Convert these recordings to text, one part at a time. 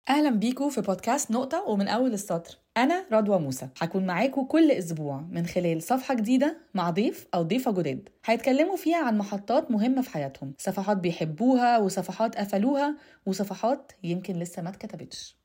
اهلا بيكم في بودكاست نقطة ومن اول السطر انا رضوى موسى هكون معاكم كل اسبوع من خلال صفحة جديدة مع ضيف او ضيفة جداد هيتكلموا فيها عن محطات مهمة في حياتهم صفحات بيحبوها وصفحات قفلوها وصفحات يمكن لسه ما اتكتبتش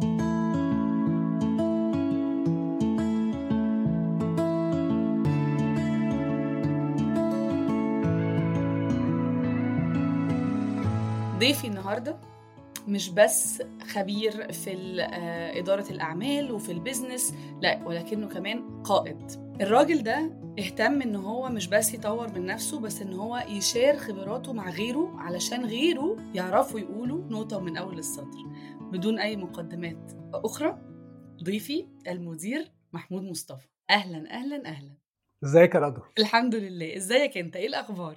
ضيفي النهارده مش بس خبير في آه، إدارة الأعمال وفي البيزنس لا ولكنه كمان قائد الراجل ده اهتم ان هو مش بس يطور من نفسه بس ان هو يشير خبراته مع غيره علشان غيره يعرفوا يقولوا نقطة من أول السطر بدون أي مقدمات أخرى ضيفي المدير محمود مصطفى أهلا أهلا أهلا ازيك يا رضوى الحمد لله ازيك انت ايه الاخبار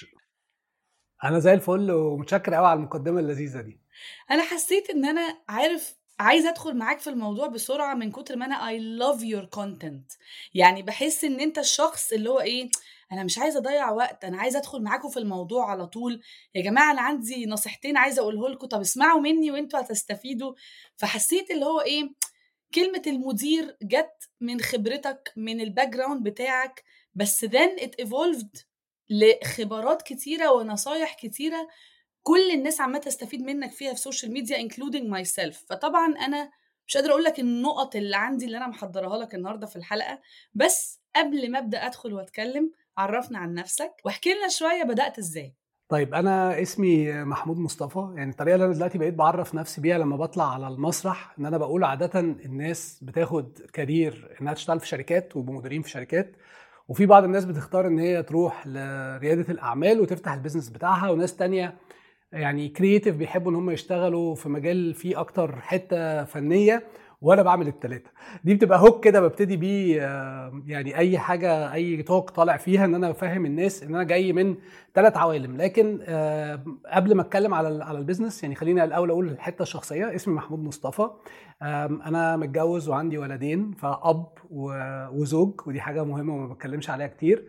انا زي الفل ومتشكر قوي على المقدمه اللذيذه دي انا حسيت ان انا عارف عايزه ادخل معاك في الموضوع بسرعه من كتر ما انا اي لاف يور كونتنت يعني بحس ان انت الشخص اللي هو ايه انا مش عايزه اضيع وقت انا عايزه ادخل معاكم في الموضوع على طول يا جماعه انا عندي نصيحتين عايزه اقوله لكم طب اسمعوا مني وانتوا هتستفيدوا فحسيت اللي هو ايه كلمه المدير جت من خبرتك من الباك جراوند بتاعك بس then it evolved لخبرات كتيره ونصايح كتيره كل الناس عماله تستفيد منك فيها في السوشيال ميديا انكلودينج ماي سيلف فطبعا انا مش قادره اقول لك النقط اللي عندي اللي انا محضرها لك النهارده في الحلقه بس قبل ما ابدا ادخل واتكلم عرفنا عن نفسك واحكي لنا شويه بدات ازاي طيب انا اسمي محمود مصطفى يعني الطريقه اللي انا دلوقتي بقيت بعرف نفسي بيها لما بطلع على المسرح ان انا بقول عاده الناس بتاخد كارير انها تشتغل في شركات ويبقوا مديرين في شركات وفي بعض الناس بتختار ان هي تروح لرياده الاعمال وتفتح البيزنس بتاعها وناس تانية يعني كرييتيف بيحبوا ان هم يشتغلوا في مجال فيه اكتر حته فنيه وانا بعمل الثلاثه دي بتبقى هوك كده ببتدي بيه آه، يعني اي حاجه اي توك طالع فيها ان انا بفهم الناس ان انا جاي من ثلاث عوالم لكن آه، قبل ما اتكلم على على البيزنس يعني خليني الاول اقول الحته الشخصيه اسمي محمود مصطفى انا متجوز وعندي ولدين فاب وزوج ودي حاجه مهمه وما بتكلمش عليها كتير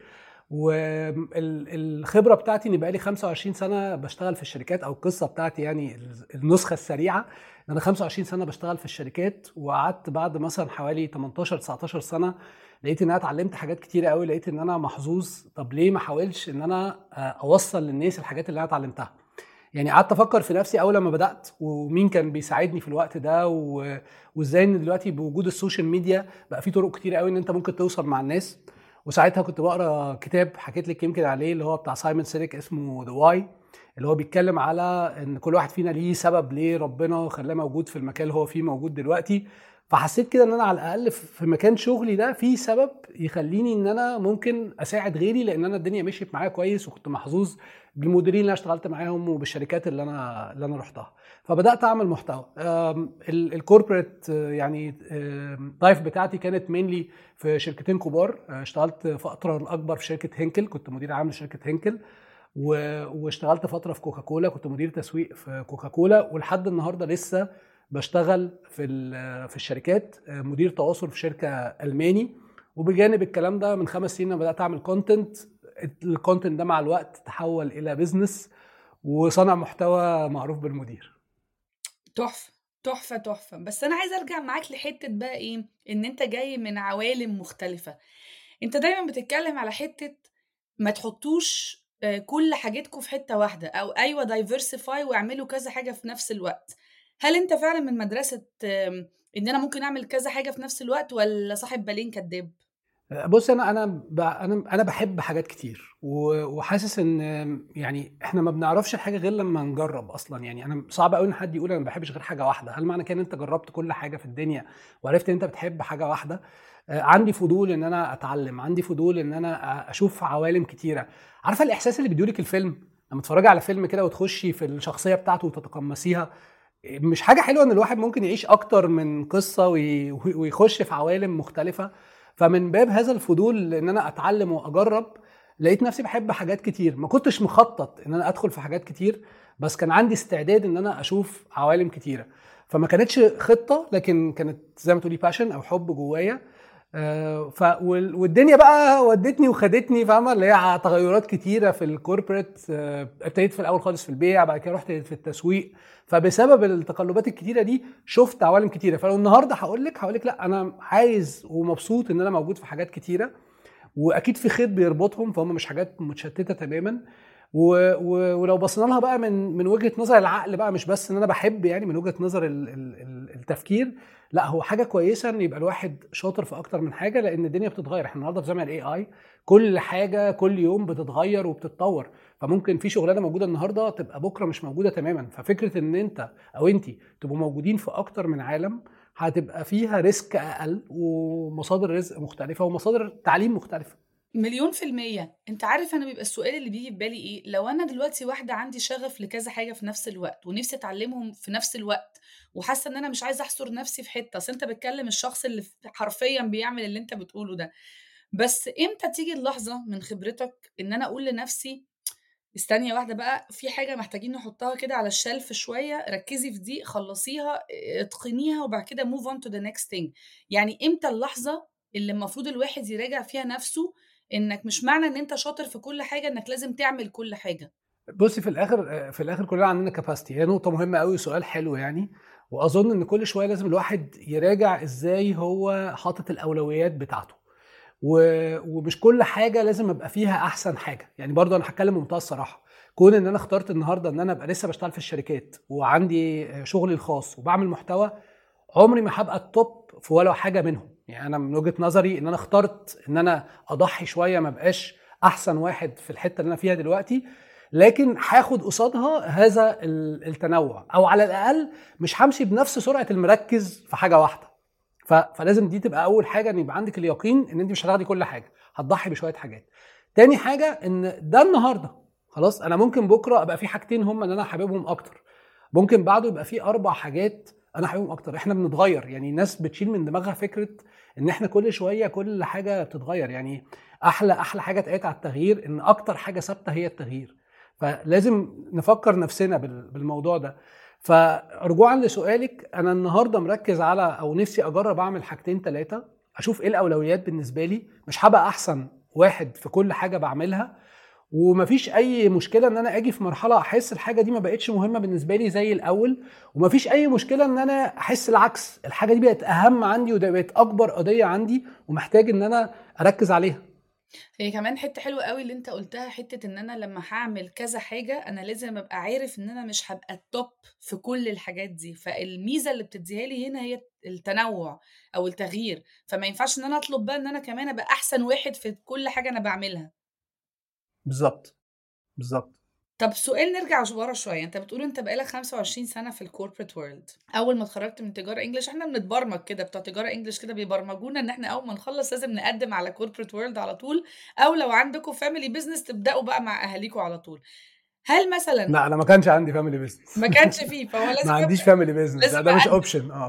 والخبره بتاعتي اني بقالي 25 سنه بشتغل في الشركات او القصه بتاعتي يعني النسخه السريعه ان انا 25 سنه بشتغل في الشركات وقعدت بعد مثلا حوالي 18 19 سنه لقيت ان انا اتعلمت حاجات كتيره قوي لقيت ان انا محظوظ طب ليه ما احاولش ان انا اوصل للناس الحاجات اللي انا اتعلمتها يعني قعدت افكر في نفسي اول لما بدات ومين كان بيساعدني في الوقت ده وازاي ان دلوقتي بوجود السوشيال ميديا بقى في طرق كتير قوي ان انت ممكن توصل مع الناس وساعتها كنت بقرا كتاب حكيت لك يمكن عليه اللي هو بتاع سايمون سيريك اسمه ذا واي اللي هو بيتكلم على ان كل واحد فينا ليه سبب ليه ربنا خلاه موجود في المكان اللي هو فيه موجود دلوقتي فحسيت كده ان انا على الاقل في مكان شغلي ده في سبب يخليني ان انا ممكن اساعد غيري لان انا الدنيا مشيت معايا كويس وكنت محظوظ بالمديرين اللي انا اشتغلت معاهم وبالشركات اللي انا اللي انا رحتها فبدات اعمل محتوى الكوربريت يعني لايف بتاعتي كانت مينلي في شركتين كبار اشتغلت فتره الاكبر في شركه هينكل كنت مدير عام لشركه هينكل واشتغلت فتره في كوكاكولا كنت مدير تسويق في كوكاكولا ولحد النهارده لسه بشتغل في في الشركات مدير تواصل في شركه الماني وبجانب الكلام ده من خمس سنين بدات اعمل كونتنت الكونتنت ده مع الوقت تحول الى بزنس وصنع محتوى معروف بالمدير تحفه تحفه تحفه بس انا عايزه ارجع معاك لحته بقى ايه ان انت جاي من عوالم مختلفه انت دايما بتتكلم على حته ما تحطوش آه، كل حاجتكم في حته واحده او ايوه دايفرسيفاي واعملوا كذا حاجه في نفس الوقت هل انت فعلا من مدرسه ان انا ممكن اعمل كذا حاجه في نفس الوقت ولا صاحب بالين كداب بص انا انا انا انا بحب حاجات كتير وحاسس ان يعني احنا ما بنعرفش الحاجه غير لما نجرب اصلا يعني انا صعب قوي ان حد يقول انا ما بحبش غير حاجه واحده هل معنى كده ان انت جربت كل حاجه في الدنيا وعرفت ان انت بتحب حاجه واحده آه، عندي فضول ان انا اتعلم عندي فضول ان انا اشوف عوالم كتيره عارفه الاحساس اللي بيديولك الفيلم لما تتفرجي على فيلم كده وتخشي في الشخصيه بتاعته وتتقمصيها مش حاجه حلوه ان الواحد ممكن يعيش اكتر من قصه ويخش في عوالم مختلفه فمن باب هذا الفضول ان انا اتعلم واجرب لقيت نفسي بحب حاجات كتير ما كنتش مخطط ان انا ادخل في حاجات كتير بس كان عندي استعداد ان انا اشوف عوالم كتيره فما كانتش خطه لكن كانت زي ما تقولي باشن او حب جوايا آه، ف وال- والدنيا بقى ودتني وخدتني فاهمه اللي هي تغيرات كتيره في الكوربريت آه، ابتديت في الاول خالص في البيع بعد كده رحت في التسويق فبسبب التقلبات الكتيره دي شفت عوالم كتيره فلو النهارده هقول لك هقول لك لا انا عايز ومبسوط ان انا موجود في حاجات كتيره واكيد في خيط بيربطهم فهم مش حاجات متشتته تماما و... و... ولو بصينا لها بقى من من وجهه نظر العقل بقى مش بس ان انا بحب يعني من وجهه نظر ال... ال... ال- التفكير لا هو حاجه كويسه ان يبقى الواحد شاطر في اكتر من حاجه لان الدنيا بتتغير احنا النهارده في زمن الاي اي كل حاجه كل يوم بتتغير وبتتطور فممكن في شغلانه موجوده النهارده تبقى بكره مش موجوده تماما ففكره ان انت او انت تبقوا موجودين في اكتر من عالم هتبقى فيها ريسك اقل ومصادر رزق مختلفه ومصادر تعليم مختلفه مليون في المية انت عارف انا بيبقى السؤال اللي بيجي في بالي ايه لو انا دلوقتي واحدة عندي شغف لكذا حاجة في نفس الوقت ونفسي اتعلمهم في نفس الوقت وحاسة ان انا مش عايزة احصر نفسي في حتة اصل انت بتكلم الشخص اللي حرفيا بيعمل اللي انت بتقوله ده بس امتى تيجي اللحظة من خبرتك ان انا اقول لنفسي استني واحدة بقى في حاجة محتاجين نحطها كده على الشلف شوية ركزي في دي خلصيها اتقنيها وبعد كده move on to the next thing يعني امتى اللحظة اللي المفروض الواحد يراجع فيها نفسه انك مش معنى ان انت شاطر في كل حاجة انك لازم تعمل كل حاجة بصي في الاخر في الاخر كلنا عندنا كاباسيتي هي نقطه مهمه قوي سؤال حلو يعني واظن ان كل شويه لازم الواحد يراجع ازاي هو حاطط الاولويات بتاعته و... ومش كل حاجه لازم ابقى فيها احسن حاجه يعني برضو انا هتكلم بمنتهى الصراحه كون ان انا اخترت النهارده ان انا ابقى لسه بشتغل في الشركات وعندي شغلي الخاص وبعمل محتوى عمري ما هبقى التوب في ولا حاجه منهم يعني انا من وجهه نظري ان انا اخترت ان انا اضحي شويه ما بقاش احسن واحد في الحته اللي انا فيها دلوقتي لكن هاخد قصادها هذا ال- التنوع او على الاقل مش همشي بنفس سرعه المركز في حاجه واحده ف- فلازم دي تبقى اول حاجه ان يبقى عندك اليقين ان انت مش هتاخدي كل حاجه هتضحي بشويه حاجات تاني حاجه ان ده النهارده خلاص انا ممكن بكره ابقى في حاجتين هم ان انا حاببهم اكتر ممكن بعده يبقى في اربع حاجات انا حاببهم اكتر احنا بنتغير يعني الناس بتشيل من دماغها فكره ان احنا كل شويه كل حاجه بتتغير يعني احلى احلى حاجه اتقالت على التغيير ان اكتر حاجه ثابته هي التغيير فلازم نفكر نفسنا بال- بالموضوع ده فرجوعا لسؤالك انا النهارده مركز على او نفسي اجرب اعمل حاجتين ثلاثه اشوف ايه الاولويات بالنسبه لي مش هبقى احسن واحد في كل حاجه بعملها ومفيش اي مشكله ان انا اجي في مرحله احس الحاجه دي ما بقتش مهمه بالنسبه لي زي الاول ومفيش اي مشكله ان انا احس العكس الحاجه دي بقت اهم عندي وده بقت اكبر قضيه عندي ومحتاج ان انا اركز عليها هي كمان حتة حلوة قوي اللي انت قلتها حتة ان انا لما هعمل كذا حاجة انا لازم ابقى عارف ان انا مش هبقى التوب في كل الحاجات دي فالميزة اللي بتديها لي هنا هي التنوع او التغيير فما ينفعش ان انا اطلب بقى ان انا كمان ابقى احسن واحد في كل حاجة انا بعملها بالظبط بالظبط طب سؤال نرجع ورا شويه انت بتقول انت بقالك 25 سنه في الكوربريت وورلد اول ما اتخرجت من تجاره انجلش احنا بنتبرمج كده بتوع تجاره انجلش كده بيبرمجونا ان احنا اول ما نخلص لازم نقدم على كوربريت وورلد على طول او لو عندكم فاميلي بزنس تبداوا بقى مع اهاليكم على طول هل مثلا لا انا ما كانش عندي فاميلي بزنس ما كانش فيه فهو لازم ما عنديش يبقى- فاميلي بزنس لازم ده, ده مش يبقى اوبشن اه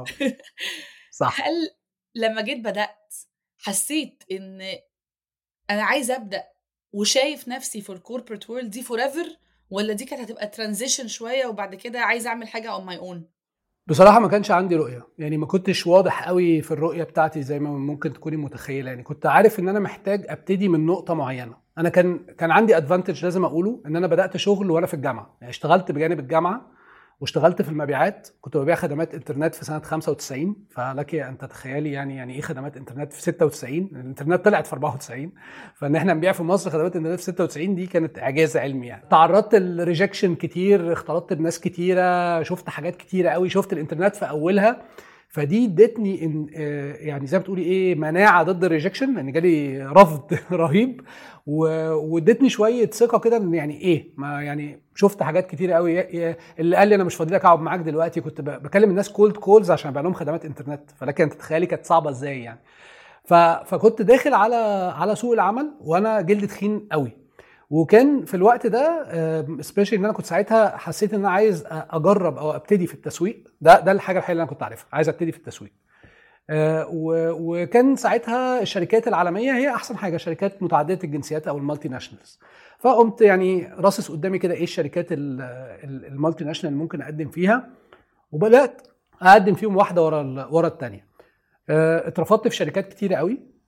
صح هل لما جيت بدات حسيت ان انا عايزه ابدا وشايف نفسي في الكوربريت وورلد دي فور ايفر ولا دي كانت هتبقى ترانزيشن شويه وبعد كده عايزه اعمل حاجه اون ماي اون بصراحه ما كانش عندي رؤيه يعني ما كنتش واضح قوي في الرؤيه بتاعتي زي ما ممكن تكوني متخيله يعني كنت عارف ان انا محتاج ابتدي من نقطه معينه انا كان كان عندي ادفانتج لازم اقوله ان انا بدات شغل وانا في الجامعه يعني اشتغلت بجانب الجامعه واشتغلت في المبيعات كنت ببيع خدمات انترنت في سنه 95 فلك ان تتخيلي يعني يعني ايه خدمات انترنت في 96 الانترنت طلعت في 94 فان احنا نبيع في مصر خدمات انترنت في 96 دي كانت اعجاز علمي يعني تعرضت لريجكشن كتير اختلطت بناس كتيره شفت حاجات كتيره قوي شفت الانترنت في اولها فدي ادتني ان آه، يعني زي ما تقولي ايه مناعه ضد الريجكشن لان جالي رفض رهيب و- وادتني شويه ثقه كده ان يعني ايه ما يعني شفت حاجات كتير قوي ي- ي- اللي قال لي انا مش فاضي لك اقعد معاك دلوقتي كنت ب- بكلم الناس كولد كولز عشان ابيع لهم خدمات انترنت فلكن انت تتخيلي كانت صعبه ازاي يعني ف... فكنت داخل على على سوق العمل وانا جلد تخين قوي وكان في الوقت ده سبيشالي ان انا كنت ساعتها حسيت ان انا عايز أ- اجرب او ابتدي في التسويق ده ده الحاجه الوحيده اللي انا كنت عارفها عايز ابتدي في التسويق آه، و- وكان ساعتها الشركات العالميه هي احسن حاجه شركات متعدده الجنسيات او المالتي ناشونالز فقمت يعني راصص قدامي كده ايه الشركات ال- ال- المالتي ناشونال اللي ممكن اقدم فيها وبدات اقدم فيهم واحده ورا ال- ورا الثانيه اترفضت في شركات كتيره قوي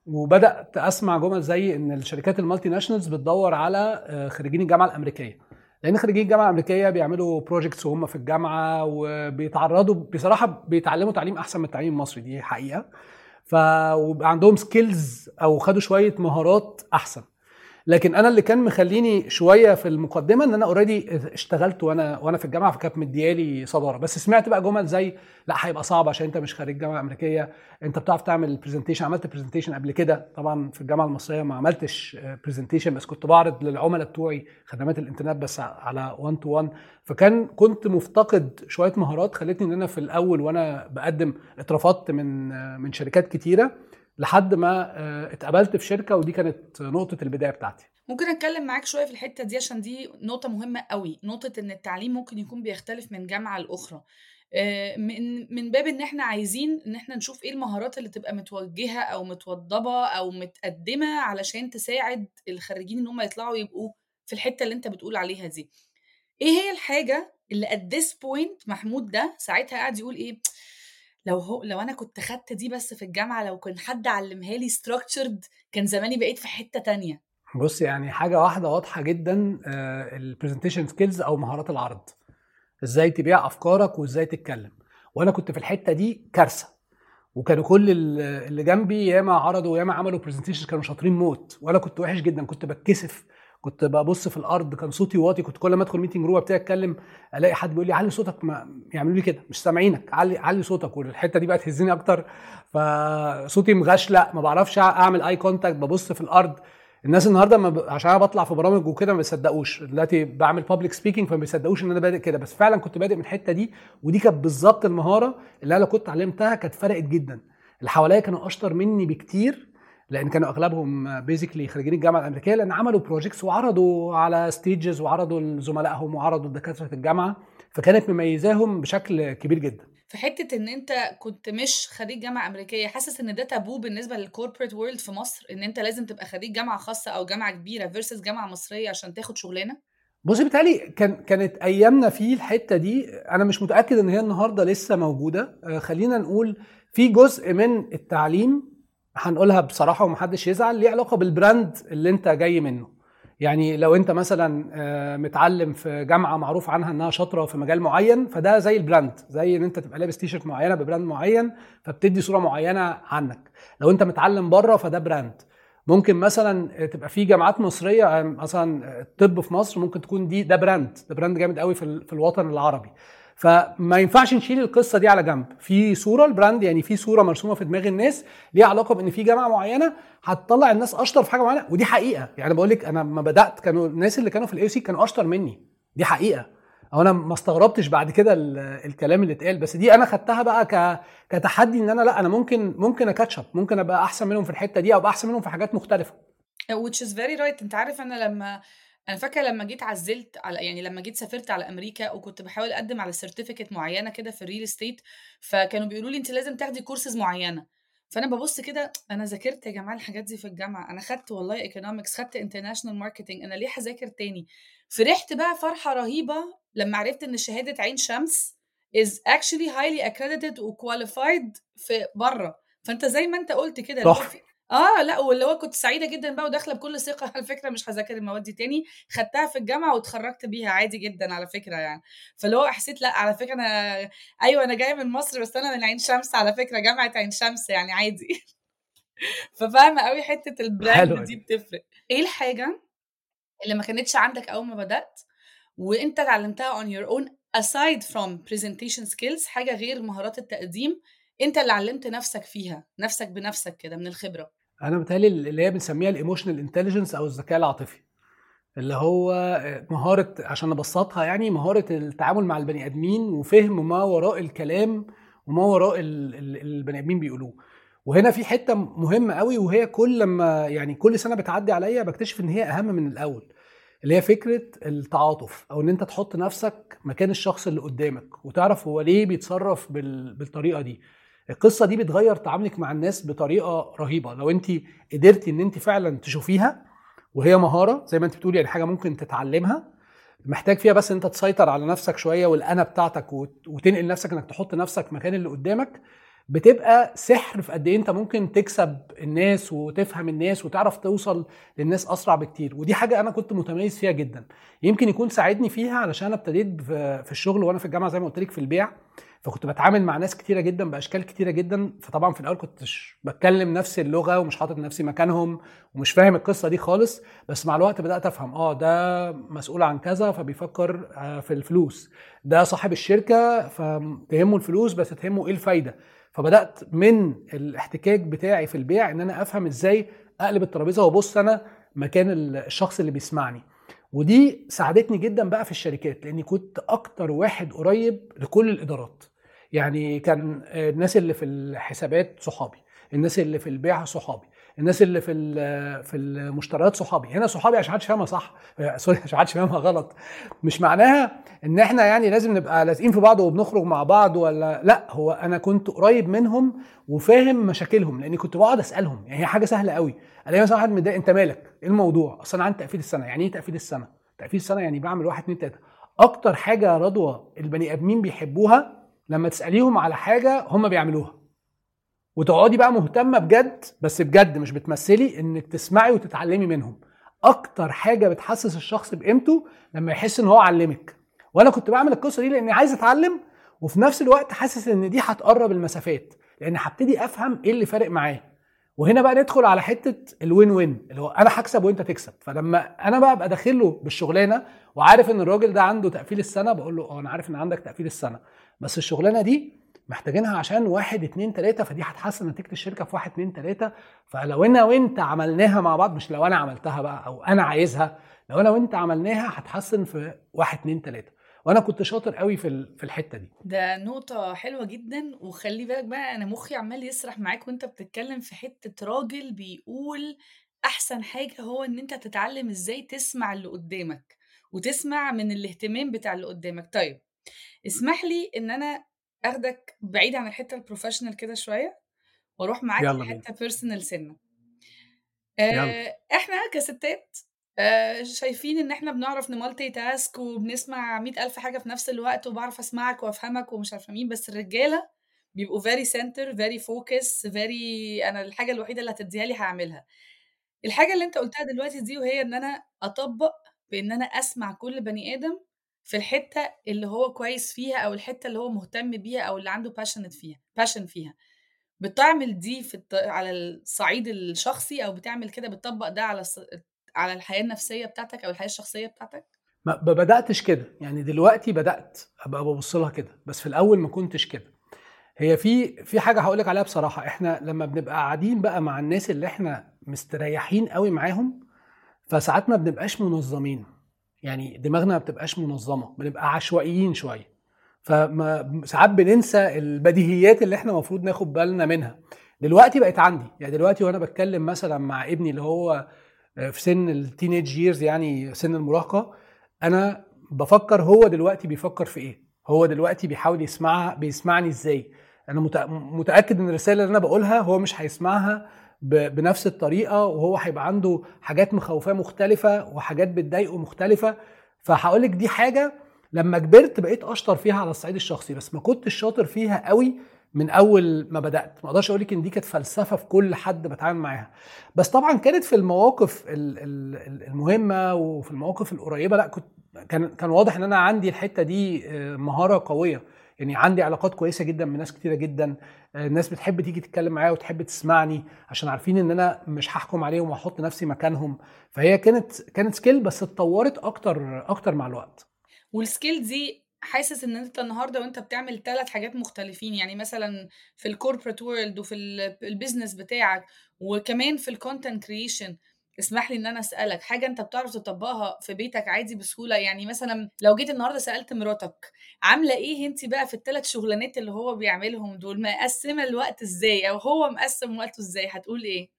وبدات اسمع جمل زي ان الشركات المالتي ناشونالز بتدور على آه، خريجين الجامعه الامريكيه لان خريجين الجامعه الامريكيه بيعملوا بروجكتس وهم في الجامعه وبيتعرضوا بصراحه بيتعلموا تعليم احسن من التعليم المصري دي حقيقه ف وبقى عندهم سكيلز او خدوا شويه مهارات احسن لكن انا اللي كان مخليني شويه في المقدمه ان انا اوريدي اشتغلت وانا وانا في الجامعه فكانت مديالي صداره بس سمعت بقى جمل زي لا هيبقى صعب عشان انت مش خريج جامعه امريكيه انت بتعرف تعمل برزنتيشن عملت برزنتيشن قبل كده طبعا في الجامعه المصريه ما عملتش برزنتيشن بس كنت بعرض للعملاء بتوعي خدمات الانترنت بس على 1 تو 1 فكان كنت مفتقد شويه مهارات خلتني ان انا في الاول وانا بقدم اترفضت من من شركات كتيره لحد ما آه، اتقبلت في شركه ودي كانت نقطه البدايه بتاعتي ممكن اتكلم معاك شويه في الحته دي عشان دي نقطه مهمه قوي نقطه ان التعليم ممكن يكون بيختلف من جامعه لاخرى آه، من من باب ان احنا عايزين ان احنا نشوف ايه المهارات اللي تبقى متوجهه او متوضبه او متقدمه علشان تساعد الخريجين ان هم يطلعوا يبقوا في الحته اللي انت بتقول عليها دي ايه هي الحاجه اللي at this point محمود ده ساعتها قاعد يقول ايه لو هو لو انا كنت خدت دي بس في الجامعه لو كان حد علمها لي ستراكشرد كان زماني بقيت في حته تانية بص يعني حاجه واحده واضحه جدا البرزنتيشن سكيلز او مهارات العرض ازاي تبيع افكارك وازاي تتكلم وانا كنت في الحته دي كارثه وكانوا كل اللي جنبي ياما عرضوا ياما عملوا برزنتيشن كانوا شاطرين موت وانا كنت وحش جدا كنت بتكسف كنت ببص في الارض كان صوتي واطي كنت كل ما ادخل ميتنج روم ابتدي اتكلم الاقي حد بيقول لي علي صوتك ما يعملوا لي كده مش سامعينك علي علي صوتك والحته دي بقى تهزني اكتر فصوتي مغشلق ما بعرفش اعمل اي كونتاكت ببص في الارض الناس النهارده ما ب... عشان انا بطلع في برامج وكده ما بيصدقوش دلوقتي بعمل بابليك سبيكينج فما بيصدقوش ان انا بادئ كده بس فعلا كنت بادئ من الحته دي ودي كانت بالظبط المهاره اللي انا كنت اتعلمتها كانت فرقت جدا اللي حواليا كانوا اشطر مني بكتير لان كانوا اغلبهم بيزيكلي خريجين الجامعه الامريكيه لان عملوا بروجيكتس وعرضوا على ستيجز وعرضوا لزملائهم وعرضوا لدكاتره الجامعه فكانت مميزاهم بشكل كبير جدا في حته ان انت كنت مش خريج جامعه امريكيه حاسس ان ده تابو بالنسبه للكوربريت وورلد في مصر ان انت لازم تبقى خريج جامعه خاصه او جامعه كبيره فيرسس جامعه مصريه عشان تاخد شغلانه بصي بالتالي كان كانت ايامنا في الحته دي انا مش متاكد ان هي النهارده لسه موجوده آه، خلينا نقول في جزء من التعليم هنقولها بصراحه ومحدش يزعل ليه علاقه بالبراند اللي انت جاي منه يعني لو انت مثلا آه، متعلم في جامعه معروف عنها انها شاطره في مجال معين فده زي البراند زي ان انت تبقى لابس تيشرت معينه ببراند معين فبتدي صوره معينه عنك لو انت متعلم بره فده براند ممكن مثلا تبقى في جامعات مصريه مثلا الطب في مصر ممكن تكون دي ده براند ده براند جامد قوي في الوطن العربي فما ينفعش نشيل القصه دي على جنب في صوره البراند يعني في صوره مرسومه في دماغ الناس ليها علاقه بان في جامعه معينه هتطلع الناس اشطر في حاجه معينه ودي حقيقه يعني بقول لك انا لما بدات كانوا الناس اللي كانوا في الاي سي كانوا اشطر مني دي حقيقه او انا ما استغربتش بعد كده الكلام اللي اتقال بس دي انا خدتها بقى ك... كتحدي ان انا لا انا ممكن ممكن اكاتشب ممكن ابقى احسن منهم في الحته دي او ابقى احسن منهم في حاجات مختلفه which is very right انت عارف انا لما انا فاكره لما جيت عزلت على يعني لما جيت سافرت على امريكا وكنت بحاول اقدم على سيرتيفيكت معينه كده في الريل استيت فكانوا بيقولوا لي انت لازم تاخدي كورسز معينه فانا ببص كده انا ذاكرت يا جماعه الحاجات دي في الجامعه انا خدت والله ايكونومكس خدت انترناشونال ماركتنج انا ليه هذاكر تاني فرحت بقى فرحه رهيبه لما عرفت ان شهاده عين شمس is actually highly accredited و qualified في بره فانت زي ما انت قلت كده اه لا واللي هو كنت سعيده جدا بقى وداخله بكل ثقه على فكره مش هذاكر المواد دي تاني خدتها في الجامعه واتخرجت بيها عادي جدا على فكره يعني فاللي هو حسيت لا على فكره انا ايوه انا جايه من مصر بس انا من عين شمس على فكره جامعه عين شمس يعني عادي ففاهمه قوي حته البراند دي بتفرق ايه الحاجه اللي ما كانتش عندك اول ما بدات وانت اتعلمتها on your own aside from presentation skills حاجه غير مهارات التقديم انت اللي علمت نفسك فيها نفسك بنفسك كده من الخبره انا بتهيألي اللي هي بنسميها الايموشنال انتليجنس او الذكاء العاطفي اللي هو مهاره عشان ابسطها يعني مهاره التعامل مع البني ادمين وفهم ما وراء الكلام وما وراء البني ادمين بيقولوه وهنا في حته مهمه قوي وهي كل لما يعني كل سنه بتعدي عليا بكتشف ان هي اهم من الاول اللي هي فكره التعاطف او ان انت تحط نفسك مكان الشخص اللي قدامك وتعرف هو ليه بيتصرف بالطريقه دي القصه دي بتغير تعاملك مع الناس بطريقه رهيبه لو انت قدرتي ان انت فعلا تشوفيها وهي مهاره زي ما انت بتقولي يعني حاجه ممكن تتعلمها محتاج فيها بس انت تسيطر على نفسك شويه والانا بتاعتك وتنقل نفسك انك تحط نفسك مكان اللي قدامك بتبقى سحر في قد ايه انت ممكن تكسب الناس وتفهم الناس وتعرف توصل للناس اسرع بكتير ودي حاجه انا كنت متميز فيها جدا يمكن يكون ساعدني فيها علشان انا ابتديت في الشغل وانا في الجامعه زي ما قلت لك في البيع فكنت بتعامل مع ناس كتيره جدا باشكال كتيره جدا فطبعا في الاول كنتش بتكلم نفس اللغه ومش حاطط نفسي مكانهم ومش فاهم القصه دي خالص بس مع الوقت بدات افهم اه ده مسؤول عن كذا فبيفكر آه، في الفلوس ده صاحب الشركه فتهمه الفلوس بس تهمه ايه الفايده فبدات من الاحتكاك بتاعي في البيع ان انا افهم ازاي اقلب الترابيزه وابص انا مكان الشخص اللي بيسمعني ودي ساعدتني جدا بقى في الشركات لاني كنت اكتر واحد قريب لكل الادارات يعني كان الناس اللي في الحسابات صحابي الناس اللي في البيع صحابي الناس اللي في في المشتريات صحابي هنا صحابي عشان محدش فاهمها صح سوري عشان محدش فاهمها غلط مش معناها ان احنا يعني لازم نبقى لازقين في بعض وبنخرج مع بعض ولا لا هو انا كنت قريب منهم وفاهم مشاكلهم لاني كنت بقعد اسالهم يعني هي حاجه سهله قوي الاقي مثلا واحد متضايق انت مالك ايه الموضوع اصل انا عندي تقفيل السنه يعني ايه تقفيل السنه تقفيل السنه يعني بعمل واحد اتنين تلاته اكتر حاجه رضوى البني ادمين بيحبوها لما تساليهم على حاجه هم بيعملوها وتقعدي بقى مهتمه بجد بس بجد مش بتمثلي انك تسمعي وتتعلمي منهم اكتر حاجه بتحسس الشخص بقيمته لما يحس ان هو علمك وانا كنت بعمل القصه دي لاني عايز اتعلم وفي نفس الوقت حاسس ان دي هتقرب المسافات لان هبتدي افهم ايه اللي فارق معاه وهنا بقى ندخل على حته الوين وين اللي هو انا هكسب وانت تكسب فلما انا بقى ابقى داخل له بالشغلانه وعارف ان الراجل ده عنده تقفيل السنه بقول له اه انا عارف ان عندك تقفيل السنه بس الشغلانه دي محتاجينها عشان واحد اتنين تلاته فدي هتحسن نتيجه الشركه في واحد اتنين تلاته فلو انا وانت عملناها مع بعض مش لو انا عملتها بقى او انا عايزها لو انا وانت عملناها هتحسن في واحد اتنين تلاته وانا كنت شاطر قوي في في الحته دي ده نقطه حلوه جدا وخلي بالك بقى انا مخي عمال يسرح معاك وانت بتتكلم في حته راجل بيقول احسن حاجه هو ان انت تتعلم ازاي تسمع اللي قدامك وتسمع من الاهتمام بتاع اللي قدامك طيب اسمح لي ان انا اخدك بعيد عن الحته البروفيشنال كده شويه واروح معاك يلا لحته بيرسونال سنه يلا آه، احنا كستات آه، شايفين ان احنا بنعرف نمالتي تاسك وبنسمع مئة ألف حاجة في نفس الوقت وبعرف اسمعك وافهمك ومش عارفه مين بس الرجالة بيبقوا very center very focus very انا الحاجة الوحيدة اللي هتديها لي هعملها الحاجة اللي انت قلتها دلوقتي دي وهي ان انا اطبق بان انا اسمع كل بني ادم في الحتة اللي هو كويس فيها أو الحتة اللي هو مهتم بيها أو اللي عنده passionate فيها passion فيها بتعمل دي في الط... على الصعيد الشخصي أو بتعمل كده بتطبق ده على الص... على الحياة النفسية بتاعتك أو الحياة الشخصية بتاعتك؟ ما بدأتش كده يعني دلوقتي بدأت أبقى ببص لها كده بس في الأول ما كنتش كده هي في في حاجة هقول لك عليها بصراحة احنا لما بنبقى قاعدين بقى مع الناس اللي احنا مستريحين قوي معاهم فساعات ما بنبقاش منظمين يعني دماغنا ما بتبقاش منظمه بنبقى عشوائيين شويه فما ساعات بننسى البديهيات اللي احنا المفروض ناخد بالنا منها دلوقتي بقت عندي يعني دلوقتي وانا بتكلم مثلا مع ابني اللي هو في سن التينيج ييرز يعني سن المراهقه انا بفكر هو دلوقتي بيفكر في ايه هو دلوقتي بيحاول يسمعها بيسمعني ازاي انا متاكد ان الرساله اللي انا بقولها هو مش هيسمعها بنفس الطريقه وهو هيبقى عنده حاجات مخوفاه مختلفه وحاجات بتضايقه مختلفه فهقول لك دي حاجه لما كبرت بقيت اشطر فيها على الصعيد الشخصي بس ما كنتش شاطر فيها قوي من اول ما بدات ما اقدرش اقول لك ان دي كانت فلسفه في كل حد بتعامل معاها بس طبعا كانت في المواقف المهمه وفي المواقف القريبه لا كنت كان كان واضح ان انا عندي الحته دي آه، مهاره قويه يعني عندي علاقات كويسه جدا من ناس كتيره جدا الناس بتحب تيجي تتكلم معايا وتحب تسمعني عشان عارفين ان انا مش هحكم عليهم وهحط نفسي مكانهم فهي كانت كانت سكيل بس اتطورت اكتر اكتر مع الوقت والسكيل دي حاسس ان انت النهارده وانت بتعمل ثلاث حاجات مختلفين يعني مثلا في الكوربريت وورلد وفي البيزنس بتاعك وكمان في الكونتنت كريشن اسمح لي ان انا اسالك حاجه انت بتعرف تطبقها في بيتك عادي بسهوله يعني مثلا لو جيت النهارده سالت مراتك عامله ايه انت بقى في الثلاث شغلانات اللي هو بيعملهم دول مقسمه الوقت ازاي او هو مقسم وقته ازاي هتقول ايه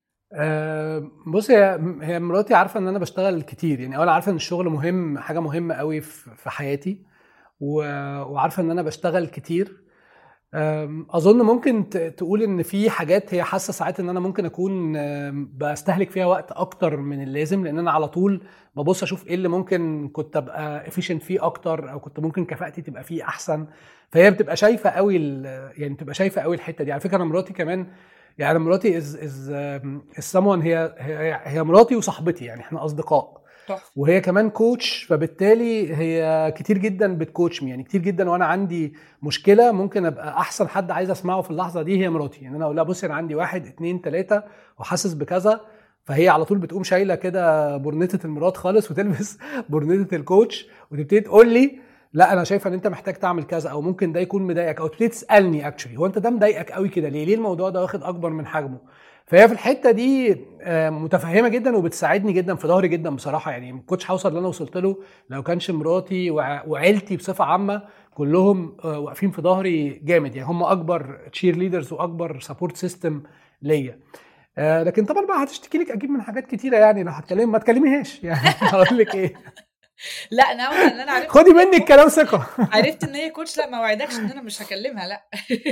أه بصي هي هي مراتي عارفه ان انا بشتغل كتير يعني اولا عارفه ان الشغل مهم حاجه مهمه قوي في حياتي وعارفه ان انا بشتغل كتير أم، اظن ممكن ت- تقول ان في حاجات هي حاسه ساعات ان انا ممكن اكون أم، بستهلك فيها وقت اكتر من اللازم لان انا على طول ببص اشوف ايه اللي ممكن كنت ابقى efficient فيه اكتر او كنت ممكن كفاءتي تبقى فيه احسن فهي بتبقى شايفه قوي ال- يعني بتبقى شايفه قوي الحته دي على فكره انا مراتي كمان يعني أنا مراتي از از از someone هي هي هي مراتي وصاحبتي يعني احنا اصدقاء تحفه وهي كمان كوتش فبالتالي هي كتير جدا بتكوتشمي يعني كتير جدا وانا عندي مشكله ممكن ابقى احسن حد عايز اسمعه في اللحظه دي هي مراتي يعني انا اقول لها بصي انا عندي واحد اتنين تلاته وحاسس بكذا فهي على طول بتقوم شايله كده برنيطه المرات خالص وتلبس برنيطه الكوتش وتبتدي تقول لي لا انا شايفه ان انت محتاج تعمل كذا او ممكن ده يكون مضايقك او تبتدي تسالني اكشلي هو انت ده مضايقك قوي كده ليه ليه الموضوع ده واخد اكبر من حجمه فهي في الحته دي آه، متفهمه جدا وبتساعدني جدا في ظهري جدا بصراحه يعني ما كنتش هوصل اللي انا وصلت له لو كانش مراتي وع- وعيلتي بصفه عامه كلهم آه، واقفين في ظهري جامد يعني هم اكبر تشير ليدرز واكبر سبورت سيستم ليا آه، لكن طبعا بقى هتشتكي لك اكيد من حاجات كتيره يعني لو هتكلم ما تكلميهاش يعني هقول لك ايه لا انا ان انا عرفت خدي مني الكلام ثقه عرفت ان هي كوتش لا ما وعدكش ان انا مش هكلمها لا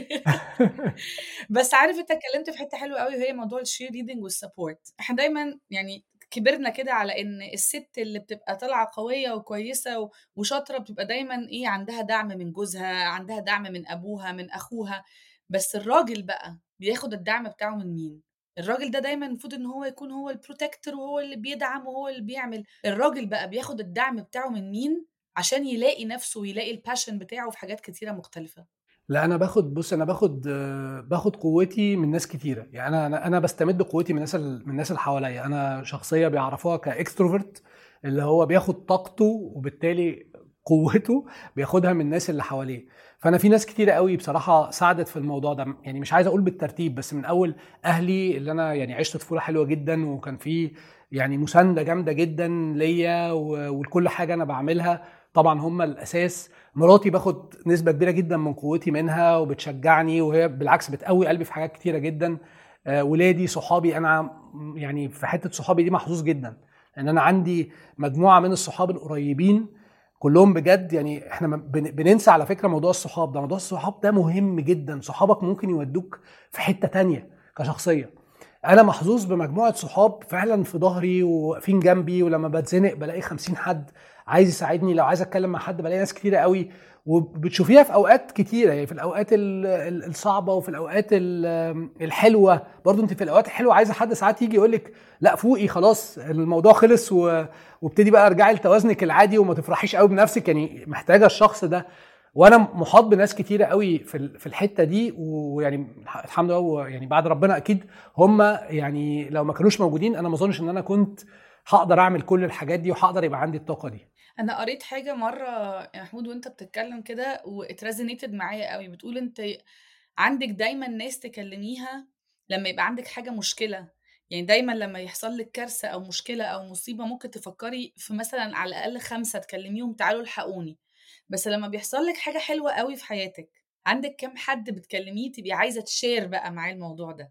بس عارف انت اتكلمت في حته حلوه قوي وهي موضوع الشير ريدنج والسبورت احنا دايما يعني كبرنا كده على ان الست اللي بتبقى طالعه قويه وكويسه و- وشاطره بتبقى دايما ايه عندها دعم من جوزها عندها دعم من ابوها من اخوها بس الراجل بقى بياخد الدعم بتاعه من مين الراجل ده دايما المفروض ان هو يكون هو البروتكتور وهو اللي بيدعم وهو اللي بيعمل الراجل بقى بياخد الدعم بتاعه من مين عشان يلاقي نفسه ويلاقي الباشن بتاعه في حاجات كتيره مختلفه لا انا باخد بص انا باخد آه، باخد قوتي من ناس كتيره يعني انا انا انا بستمد قوتي من الناس ال- من الناس اللي حواليا انا شخصيه بيعرفوها كاكستروفرت اللي هو بياخد طاقته وبالتالي قوته بياخدها من الناس اللي حواليه فانا في ناس كتيره قوي بصراحه ساعدت في الموضوع ده يعني مش عايز اقول بالترتيب بس من اول اهلي اللي انا يعني عشت طفوله حلوه جدا وكان في يعني مسانده جامده جدا ليا و- ولكل حاجه انا بعملها طبعا هم الاساس مراتي باخد نسبه كبيره جدا من قوتي منها وبتشجعني وهي بالعكس بتقوي قلبي في حاجات كتيره جدا آه، ولادي صحابي انا يعني في حته صحابي دي محظوظ جدا لان انا عندي مجموعه من الصحاب القريبين كلهم بجد يعني احنا بن- بننسى على فكره موضوع الصحاب ده موضوع الصحاب ده مهم جدا صحابك ممكن يودوك في حته تانية كشخصيه انا محظوظ بمجموعه صحاب فعلا في ظهري وواقفين جنبي ولما بتزنق بلاقي خمسين حد عايز يساعدني لو عايز اتكلم مع حد بلاقي ناس كتيره قوي وبتشوفيها في اوقات كتيره يعني في الاوقات ال- ال- الصعبه وفي الاوقات ال- الحلوه برضو انت في الاوقات الحلوه عايزه حد ساعات يجي يقول لك لا فوقي خلاص الموضوع خلص و- وابتدي بقى ارجعي لتوازنك العادي وما تفرحيش قوي بنفسك يعني محتاجه الشخص ده وانا محاط بناس كتيره قوي في ال- في الحته دي ويعني الحمد لله يعني بعد ربنا اكيد هم يعني لو ما كانوش موجودين انا ما اظنش ان انا كنت هقدر اعمل كل الحاجات دي وهقدر يبقى عندي الطاقه دي انا قريت حاجه مره يا محمود وانت بتتكلم كده واتريزونيتد معايا قوي بتقول انت عندك دايما ناس تكلميها لما يبقى عندك حاجه مشكله يعني دايما لما يحصل لك كارثه او مشكله او مصيبه ممكن تفكري في مثلا على الاقل خمسه تكلميهم تعالوا الحقوني بس لما بيحصل لك حاجه حلوه قوي في حياتك عندك كام حد بتكلميه تبقي عايزه تشير بقى معاه الموضوع ده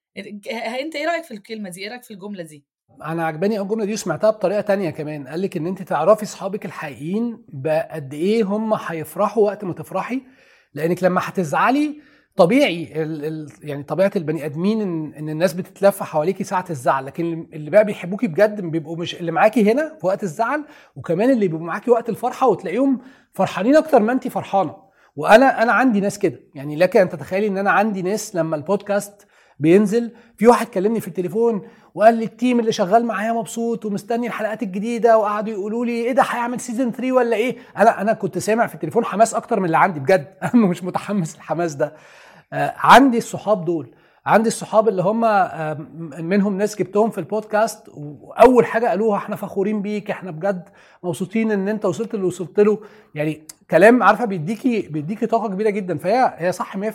انت ايه رايك في الكلمه دي ايه رايك في الجمله دي انا عجباني الجمله دي وسمعتها بطريقه تانية كمان قال لك ان انت تعرفي اصحابك الحقيقيين بقد ايه هم هيفرحوا وقت ما تفرحي لانك لما هتزعلي طبيعي ال ال يعني طبيعه البني ادمين ان, إن الناس بتتلف حواليكي ساعه الزعل لكن اللي بقى بيحبوكي بجد بيبقوا مش اللي معاكي هنا في وقت الزعل وكمان اللي بيبقوا معاكي وقت الفرحه وتلاقيهم فرحانين اكتر ما انت فرحانه وانا انا عندي ناس كده يعني لك ان تتخيلي ان انا عندي ناس لما البودكاست بينزل في واحد كلمني في التليفون وقال لي التيم اللي شغال معايا مبسوط ومستني الحلقات الجديده وقعدوا يقولوا لي ايه ده هيعمل سيزون 3 ولا ايه انا انا كنت سامع في التليفون حماس اكتر من اللي عندي بجد انا مش متحمس الحماس ده آه عندي الصحاب دول عندي الصحاب اللي هم آه منهم ناس جبتهم في البودكاست واول حاجه قالوها احنا فخورين بيك احنا بجد مبسوطين ان انت وصلت اللي وصلت له يعني كلام عارفه بيديكي بيديكي طاقه كبيره جدا فهي هي صح 100%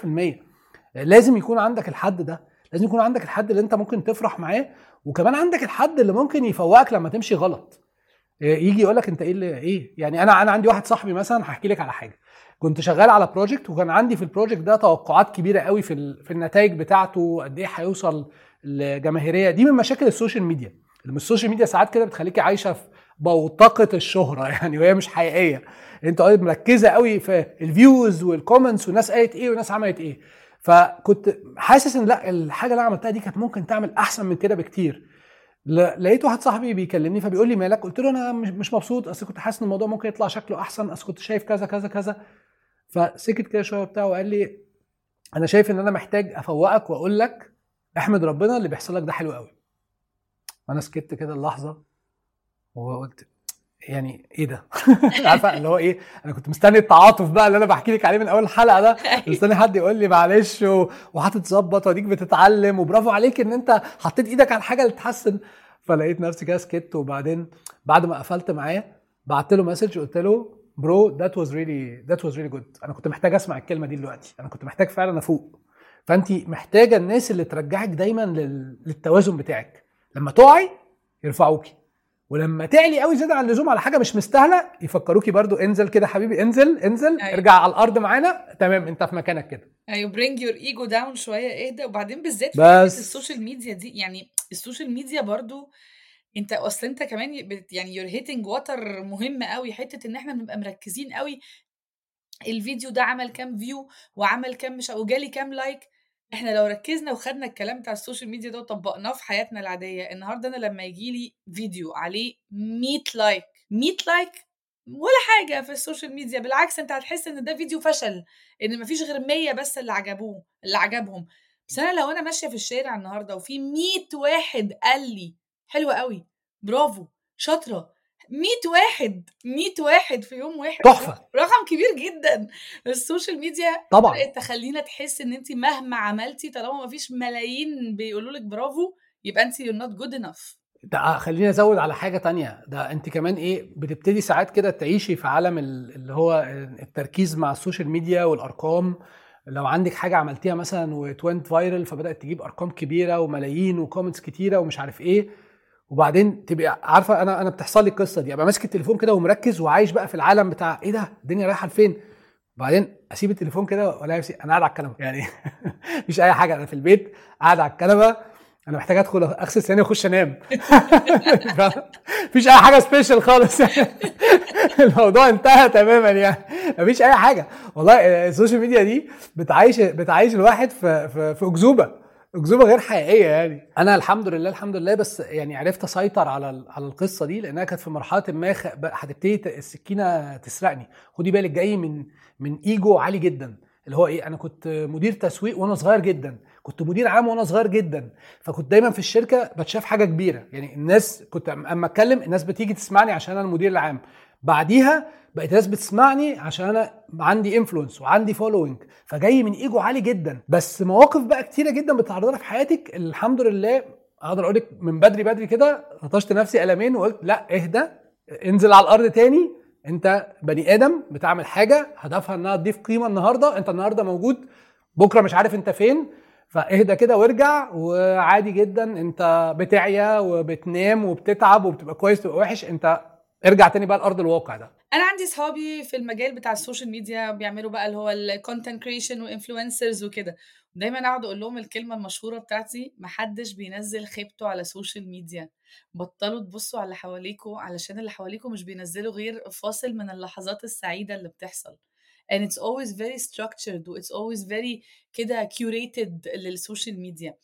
لازم يكون عندك الحد ده لازم يكون عندك الحد اللي انت ممكن تفرح معاه وكمان عندك الحد اللي ممكن يفوقك لما تمشي غلط يجي يقول لك انت ايه اللي ايه يعني انا انا عندي واحد صاحبي مثلا هحكي لك على حاجه كنت شغال على بروجكت وكان عندي في البروجكت ده توقعات كبيره قوي في في النتائج بتاعته قد ايه هيوصل لجماهيريه دي من مشاكل السوشيال ميديا لما السوشيال ميديا ساعات كده بتخليكي عايشه في بوتقه الشهره يعني وهي مش حقيقيه انت قاعد مركزه قوي في الفيوز والكومنتس والناس قالت ايه والناس عملت ايه فكنت حاسس ان لا الحاجه اللي انا عملتها دي كانت ممكن تعمل احسن من كده بكتير ل- لقيت واحد صاحبي بيكلمني فبيقول لي مالك قلت له انا مش مش مبسوط اصل كنت حاسس ان الموضوع ممكن يطلع شكله احسن اصل كنت شايف كذا كذا كذا فسكت كده شويه بتاعه وقال لي انا شايف ان انا محتاج افوقك واقول لك احمد ربنا اللي بيحصل لك ده حلو قوي وانا سكت كده اللحظه وقلت يعني ايه ده عارفه اللي هو ايه انا كنت مستني التعاطف بقى اللي انا بحكي لك عليه من اول الحلقه ده مستني حد يقول لي معلش و- وهتتظبط واديك بتتعلم وبرافو عليك ان انت حطيت ايدك على الحاجه اللي تحسن فلقيت نفسي كده سكت وبعدين بعد ما قفلت معاه بعت له مسج قلت له برو ذات واز ريلي ذات واز ريلي جود انا كنت محتاج اسمع الكلمه دي دلوقتي انا كنت محتاج فعلا افوق فانت محتاجه الناس اللي ترجعك دايما لل... للتوازن بتاعك لما تقعي يرفعوكي ولما تعلي قوي زياده عن اللزوم على حاجه مش مستاهله يفكروكي برضو انزل كده حبيبي انزل انزل أيوة. ارجع على الارض معانا تمام انت في مكانك كده ايوه برينج يور ايجو داون شويه اهدى وبعدين بالذات في بس. حتة السوشيال ميديا دي يعني السوشيال ميديا برضو انت اصل انت كمان بت- يعني يور هيتنج واتر مهم قوي حته ان احنا بنبقى مركزين قوي الفيديو ده عمل كام فيو وعمل كام مش وجالي كام لايك احنا لو ركزنا وخدنا الكلام بتاع السوشيال ميديا ده وطبقناه في حياتنا العاديه النهارده انا لما يجي لي فيديو عليه 100 لايك 100 لايك ولا حاجه في السوشيال ميديا بالعكس انت هتحس ان ده فيديو فشل ان مفيش غير 100 بس اللي عجبوه اللي عجبهم بس انا لو انا ماشيه في الشارع النهارده وفي 100 واحد قال لي حلوه قوي برافو شاطره 100 واحد 100 واحد في يوم واحد تحفة. رقم كبير جدا السوشيال ميديا طبعا بدات تخلينا تحس ان انت مهما عملتي طالما مفيش ملايين بيقولوا لك برافو يبقى انت you're not good enough ده خليني ازود على حاجه تانية ده انت كمان ايه بتبتدي ساعات كده تعيشي في عالم ال- اللي هو التركيز مع السوشيال ميديا والارقام لو عندك حاجه عملتيها مثلا وتوينت فايرل فبدات تجيب ارقام كبيره وملايين وكومنتس كتيره ومش عارف ايه وبعدين تبقى عارفه انا انا بتحصل لي القصه دي ابقى ماسك التليفون كده ومركز وعايش بقى في العالم بتاع ايه ده الدنيا رايحه لفين وبعدين اسيب التليفون كده والاقي نفسي انا قاعد على الكنبه يعني مفيش اي حاجه انا في البيت قاعد على الكنبه انا محتاج ادخل اغسل سناني واخش انام مفيش اي حاجه سبيشال خالص الموضوع انتهى تماما يعني مفيش اي حاجه والله السوشيال ميديا دي بتعيش بتعيش الواحد في في, في اكذوبه اكذوبه غير حقيقيه يعني انا الحمد لله الحمد لله بس يعني عرفت اسيطر على ال- على القصه دي لانها كانت في مرحله ما خ- بقى هتبتدي ت- السكينه تسرقني خدي بالك جاي من من ايجو عالي جدا اللي هو ايه انا كنت مدير تسويق وانا صغير جدا كنت مدير عام وانا صغير جدا فكنت دايما في الشركه بتشاف حاجه كبيره يعني الناس كنت أم- اما اتكلم الناس بتيجي تسمعني عشان انا المدير العام بعديها بقت الناس بتسمعني عشان انا عندي انفلونس وعندي فولوينج فجاي من ايجو عالي جدا بس مواقف بقى كتيره جدا بتعرض لها في حياتك الحمد لله اقدر اقول لك من بدري بدري كده لطشت نفسي قلمين وقلت لا اهدى انزل على الارض تاني انت بني ادم بتعمل حاجه هدفها انها تضيف قيمه النهارده انت النهارده موجود بكره مش عارف انت فين فاهدى كده وارجع وعادي جدا انت بتعيا وبتنام وبتتعب وبتبقى كويس تبقى وحش انت ارجع تاني بقى لارض الواقع ده انا عندي صحابي في المجال بتاع السوشيال ميديا بيعملوا بقى اللي هو الكونتنت كريشن وانفلونسرز وكده دايما اقعد اقول لهم الكلمه المشهوره بتاعتي محدش بينزل خيبته على السوشيال ميديا بطلوا تبصوا على اللي حواليكوا علشان اللي حواليكوا مش بينزلوا غير فاصل من اللحظات السعيده اللي بتحصل and it's always very structured و it's always very كده curated للسوشيال ميديا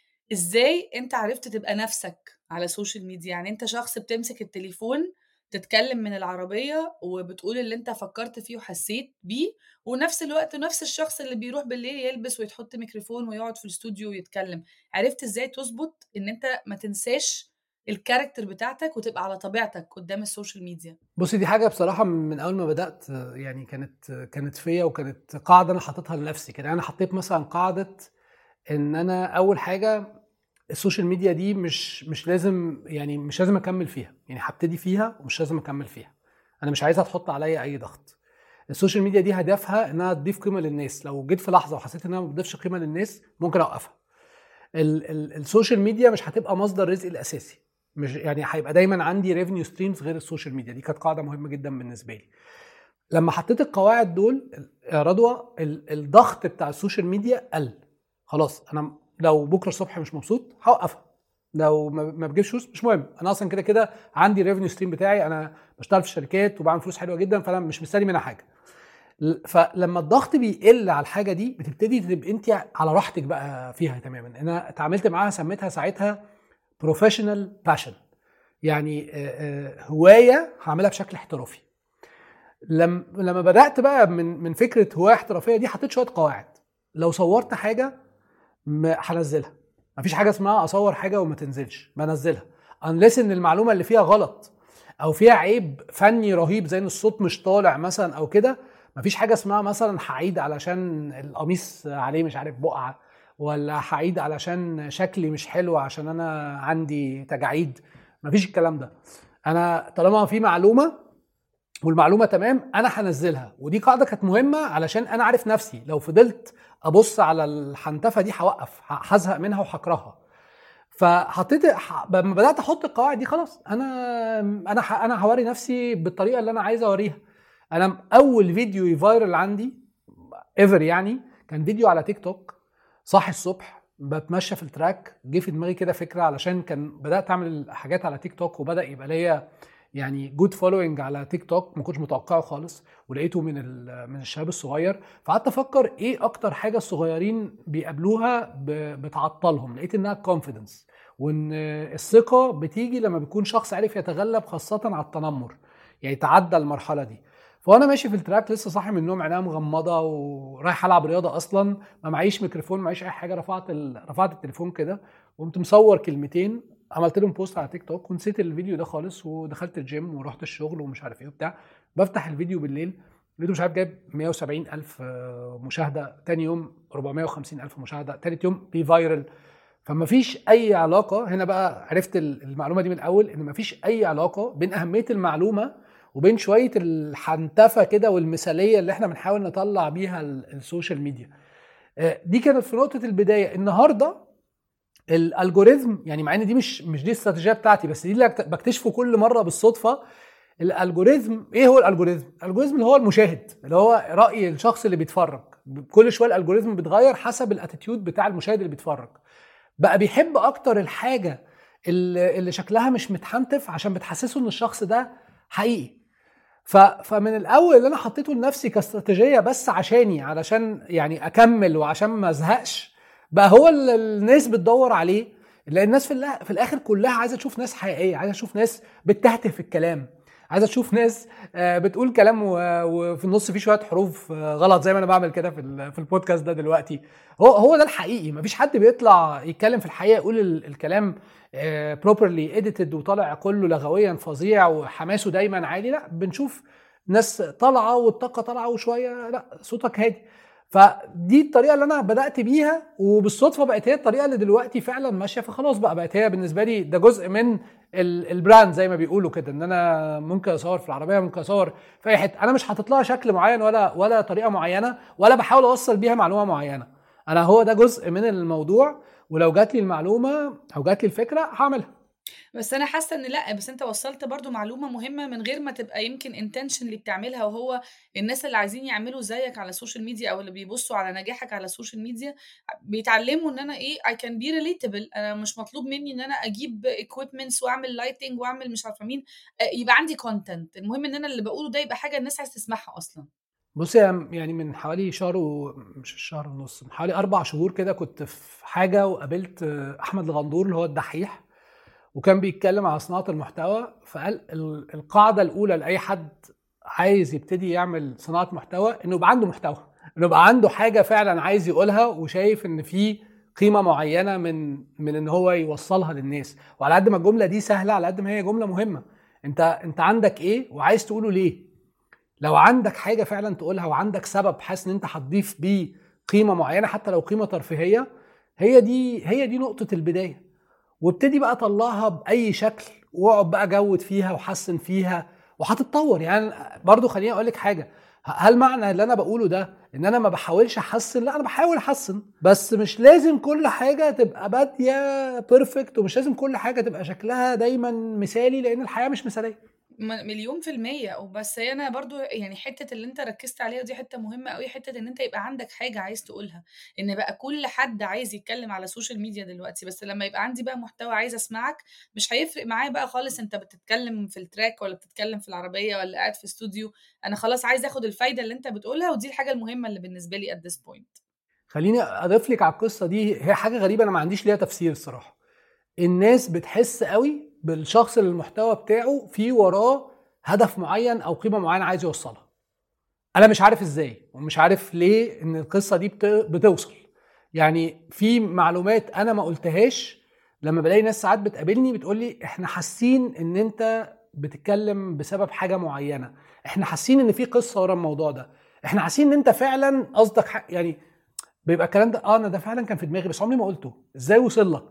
ازاي انت عرفت تبقى نفسك على السوشيال ميديا يعني انت شخص بتمسك التليفون تتكلم من العربية وبتقول اللي انت فكرت فيه وحسيت بيه ونفس الوقت نفس الشخص اللي بيروح بالليل يلبس ويتحط ميكروفون ويقعد في الاستوديو ويتكلم عرفت ازاي تظبط ان انت ما تنساش الكاركتر بتاعتك وتبقى على طبيعتك قدام السوشيال ميديا بصي دي حاجه بصراحه من اول ما بدات يعني كانت كانت فيا وكانت قاعده انا حاططها لنفسي كده انا حطيت مثلا قاعده ان انا اول حاجه السوشيال ميديا دي مش مش لازم يعني مش لازم اكمل فيها يعني هبتدي فيها ومش لازم اكمل فيها انا مش عايزها تحط عليا اي ضغط السوشيال ميديا دي هدفها انها تضيف قيمه للناس لو جيت في لحظه وحسيت انها ما بتضيفش قيمه للناس ممكن اوقفها ال- ال- السوشيال ميديا مش هتبقى مصدر رزقي الاساسي مش يعني هيبقى دايما عندي ريفينيو ستريمز غير السوشيال ميديا دي كانت قاعده مهمه جدا بالنسبه لي لما حطيت القواعد دول يا رضوى ال- الضغط بتاع السوشيال ميديا قل خلاص انا لو بكره الصبح مش مبسوط هوقفها لو ما ما بجيبش فلوس مش مهم انا اصلا كده كده عندي ريفينيو ستريم بتاعي انا بشتغل في الشركات وبعمل فلوس حلوه جدا فانا مش مستني منها حاجه ل- فلما الضغط بيقل على الحاجه دي بتبتدي تبقى انت على راحتك بقى فيها تماما انا اتعاملت معاها سميتها ساعتها بروفيشنال باشن يعني آه، آه، هوايه هعملها بشكل احترافي لما لما بدات بقى من من فكره هوايه احترافيه دي حطيت شويه قواعد لو صورت حاجه م- هنزلها مفيش حاجه اسمها اصور حاجه وما تنزلش بنزلها انليس ان المعلومه اللي فيها غلط او فيها عيب فني رهيب زي ان الصوت مش طالع مثلا او كده مفيش حاجه اسمها مثلا هعيد علشان القميص عليه مش عارف بقعه ولا هعيد علشان شكلي مش حلو عشان انا عندي تجاعيد مفيش الكلام ده انا طالما في معلومه والمعلومه تمام انا هنزلها ودي قاعده كانت مهمه علشان انا عارف نفسي لو فضلت ابص على الحنتفه دي هوقف ه- هزهق منها وهكرهها فحطيت ح- لما بدات احط القواعد دي خلاص انا انا ح- انا هوري نفسي بالطريقه اللي انا عايز اوريها انا اول فيديو يفايرل عندي ايفر يعني كان فيديو على تيك توك صاحي الصبح بتمشى في التراك جه في دماغي كده فكره علشان كان بدات اعمل حاجات على تيك توك وبدا يبقى ليا يعني جود فولوينج على تيك توك ما كنتش متوقعه خالص ولقيته من ال- من الشباب الصغير فقعدت افكر ايه اكتر حاجه الصغيرين بيقابلوها ب- بتعطلهم لقيت انها كونفيدنس وان الثقه بتيجي لما بيكون شخص عارف يتغلب خاصه على التنمر يعني تعدى المرحله دي فانا ماشي في التراك لسه صاحي من النوم عينيا مغمضه ورايح العب رياضه اصلا ما معيش ميكروفون ما معيش اي حاجه رفعت ال... رفعت التليفون كده وقمت مصور كلمتين عملت لهم بوست على تيك توك ونسيت الفيديو ده خالص ودخلت الجيم ورحت الشغل ومش عارف ايه وبتاع بفتح الفيديو بالليل لقيته مش عارف جايب 170 الف آه، مشاهده تاني يوم 450 الف مشاهده تالت يوم بيفايرل فما فيش اي علاقه هنا بقى عرفت ال- المعلومه دي من الاول ان ما فيش اي علاقه بين اهميه المعلومه وبين شويه الحنتفه كده والمثاليه اللي احنا بنحاول نطلع بيها ال- السوشيال ميديا آه، دي كانت في نقطه البدايه النهارده الالجوريزم يعني مع ان دي مش مش دي الاستراتيجيه بتاعتي بس دي اللي بكت- بكتشفه كل مره بالصدفه الالجوريزم ايه هو الالجوريزم الالجوريزم اللي هو المشاهد اللي هو راي الشخص اللي بيتفرج كل شويه الالجوريزم بيتغير حسب الاتيتيود بتاع المشاهد اللي بيتفرج بقى بيحب اكتر الحاجه اللي اللي شكلها مش متحنتف عشان بتحسسه ان الشخص ده حقيقي ف... فمن الاول اللي انا حطيته لنفسي كاستراتيجيه بس عشاني علشان يعني اكمل وعشان ما ازهقش بقى هو اللي الناس بتدور عليه لان الناس في, الآ- في الاخر كلها عايزه تشوف ناس حقيقيه عايزه تشوف ناس بتهتف في الكلام عايزه تشوف ناس آه، بتقول كلام و- وفي النص فيه شويه حروف آه، غلط زي ما انا بعمل كده في ال- في البودكاست ده دلوقتي هو هو ده الحقيقي مفيش حد بيطلع يتكلم في الحقيقه يقول ال- الكلام بروبرلي اديتد وطالع كله لغويا فظيع وحماسه دايما عالي لا بنشوف ناس طالعه والطاقه طالعه وشويه لا صوتك هادي فدي الطريقه اللي انا بدات بيها وبالصدفه بقت هي الطريقه اللي دلوقتي فعلا ماشيه فخلاص بقى بقت هي بالنسبه لي ده جزء من ال- البراند زي ما بيقولوا كده ان انا ممكن اصور في العربيه ممكن اصور في اي حته انا مش حاطط لها شكل معين ولا ولا طريقه معينه ولا بحاول اوصل بيها معلومه معينه انا هو ده جزء من الموضوع ولو جات لي المعلومه او جات لي الفكره هعملها بس انا حاسه ان لا بس انت وصلت برضو معلومه مهمه من غير ما تبقى يمكن انتنشن اللي بتعملها وهو الناس اللي عايزين يعملوا زيك على السوشيال ميديا او اللي بيبصوا على نجاحك على السوشيال ميديا بيتعلموا ان انا ايه I can be relatable انا مش مطلوب مني ان انا اجيب equipments واعمل لايتنج واعمل مش عارفه مين آه، يبقى عندي كونتنت المهم ان انا اللي بقوله ده يبقى حاجه الناس عايز تسمعها اصلا بصي يا- يعني من حوالي شهر و... مش شهر ونص من حوالي اربع شهور كده كنت في حاجه وقابلت آه، احمد الغندور اللي هو الدحيح وكان بيتكلم على صناعه المحتوى فقال ال- القاعده الاولى لاي حد عايز يبتدي يعمل صناعه محتوى انه يبقى عنده محتوى انه يبقى عنده حاجه فعلا عايز يقولها وشايف ان في قيمه معينه من من ان هو يوصلها للناس وعلى قد ما الجمله دي سهله على قد ما هي جمله مهمه انت انت عندك ايه وعايز تقوله ليه لو عندك حاجه فعلا تقولها وعندك سبب حاسس ان انت هتضيف بيه قيمه معينه حتى لو قيمه ترفيهيه هي دي هي دي نقطه البدايه وابتدي بقى طلعها باي شكل واقعد بقى جود فيها وحسن فيها وهتتطور يعني برضو خليني اقول لك حاجه هل معنى اللي انا بقوله ده ان انا ما بحاولش احسن لا انا بحاول احسن بس مش لازم كل حاجه تبقى باديه بيرفكت ومش لازم كل حاجه تبقى شكلها دايما مثالي لان الحياه مش مثاليه م مليون في المِيّة، وبس هي أنا برضه يعني حتّة اللي أنت ركّزت عليها ودي حتّة مهمة أوي، حتّة إن أنت يبقى عندك حاجة عايز تقولها، إن بقى كل حد عايز يتكلّم على السوشيال ميديا دلوقتي، بس لمّا يبقى عندي بقى محتوى عايزة أسمعك، مش هيفرق معايا بقى خالص أنت بتتكلّم في التراك والّا بتتكلّم في العربية والّا قاعد في استوديو، أنا خلاص عايزة آخُد الفايدة اللي أنت بتقولها ودي الحاجة المهمة اللي بالنسبة لي at this point. خلّيني أضيف لِك على القصة دي، هي حاجة غريبة أنا ما عنديش ليها تفسير الصراحة. الناس بتحس أوي بالشخص اللي المحتوى بتاعه في وراه هدف معين أو قيمة معينة عايز يوصّلها. أنا مش عارف إزاي ومش عارف ليه إن القصة دي بت بتوصل. يعني في معلومات أنا ما قُلتهاش لمّا بالاقي ناس ساعات بتقابلني بتقول لي إحنا حاسين إن أنت بتتكلّم بسبب حاجة معيّنة، إحنا حاسين إن في قصة ورا الموضوع ده، إحنا حاسين إن أنت فعلًا قصدك ح يعني بيبقى الكلام ده آه أنا ده فعلًا كان في دماغي بس عمري ما قُلته، إزاي وصل لك؟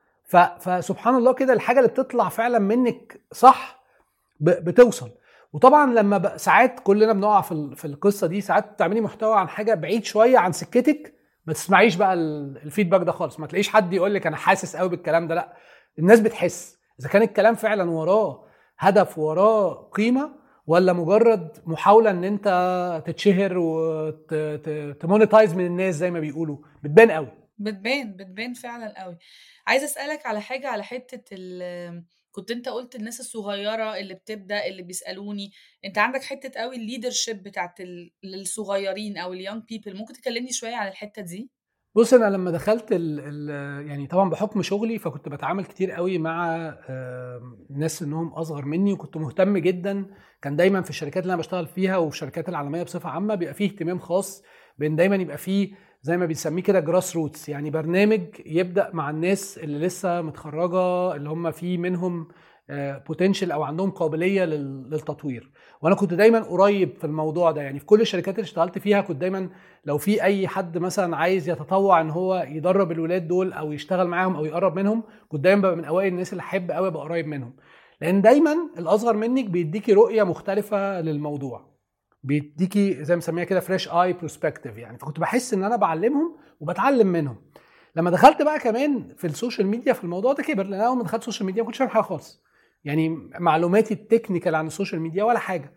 ف فسبحان الله كده الحاجة اللي بتطلع فعلًا منِّك صح ب بتوصل. وطبعًا لمّا ب ساعات كلنا بنقع في ال في القصة دي، ساعات بتعملي محتوى عن حاجة بعيد شوية عن سكتِك، ما تسمعيش بقى ال الfeedback ده خالص، ما تلاقيش حد يقول لِك أنا حاسس أوي بالكلام ده، لأ، الناس بتحس، إذا كان الكلام فعلًا وراه هدف وراه قيمة والّا مجرد محاولة إن أنت تتشهر وت ت تmonetize من الناس زي ما بيقولوا، بتبان أوي. بتبان، بتبان فعلًا أوي. عايزة أسألك على حاجة على حتّة ال كنت أنت قُلت الناس الصغيّرة اللي بتبدأ، اللي بيسألوني، أنت عندك حتّة أوي الleadership بتاعة ال للصغيّرين أو الyoung people ممكن تكلّمني شوية عن الحتّة دي؟ بُصّي، أنا لمّا دخلت ال ال يعني طبعًا بحُكم شغلي، فكنت باتعامل كتير أوي مع آمم، ناس سِنّهم أصغر منّي وكنت مهتم جدًا كان دايمًا في الشركات اللي أنا باشتغل فيها وفي الشركات العالمية بصفة عامة، بيبقى في اهتمام خاص بإن دايمًا يبقى في زي ما بنسميه كده grass roots يعني برنامج يبدأ مع الناس اللي لسه متخرّجة، اللي هم في منهم آآ potential أو عندهم قابلية لل للتطوير، وأنا كنت دايمًا قريب في الموضوع ده، يعني في كل الشركات اللي اشتغلت فيها كنت دايمًا لو في أي حد مثلًا عايز يتطوّع إن هو يدرّب الولاد دول أو يشتغل معاهم أو يقرّب منهم، كنت دايمًا بابقى من أوائل الناس اللي أحب أوي أبقى قريب منهم، لإن دايمًا الأصغر منِّك بيدّيكِ رؤية مختلفة للموضوع، بيدّيكِ زي ما بنسميها كده fresh eye perspective يعني، فكنت باحس إن أنا باعلّمهم وباتعلّم منهم. لمّا دخلت بقى كمان في السوشيال ميديا فالموضوع ده كبر، لإن أنا أول ما دخلت السوشيال ميديا ما كنتش فاهم حاجة خالص، يعني معلوماتي الtechnical عن السوشيال ميديا ولا حاجة،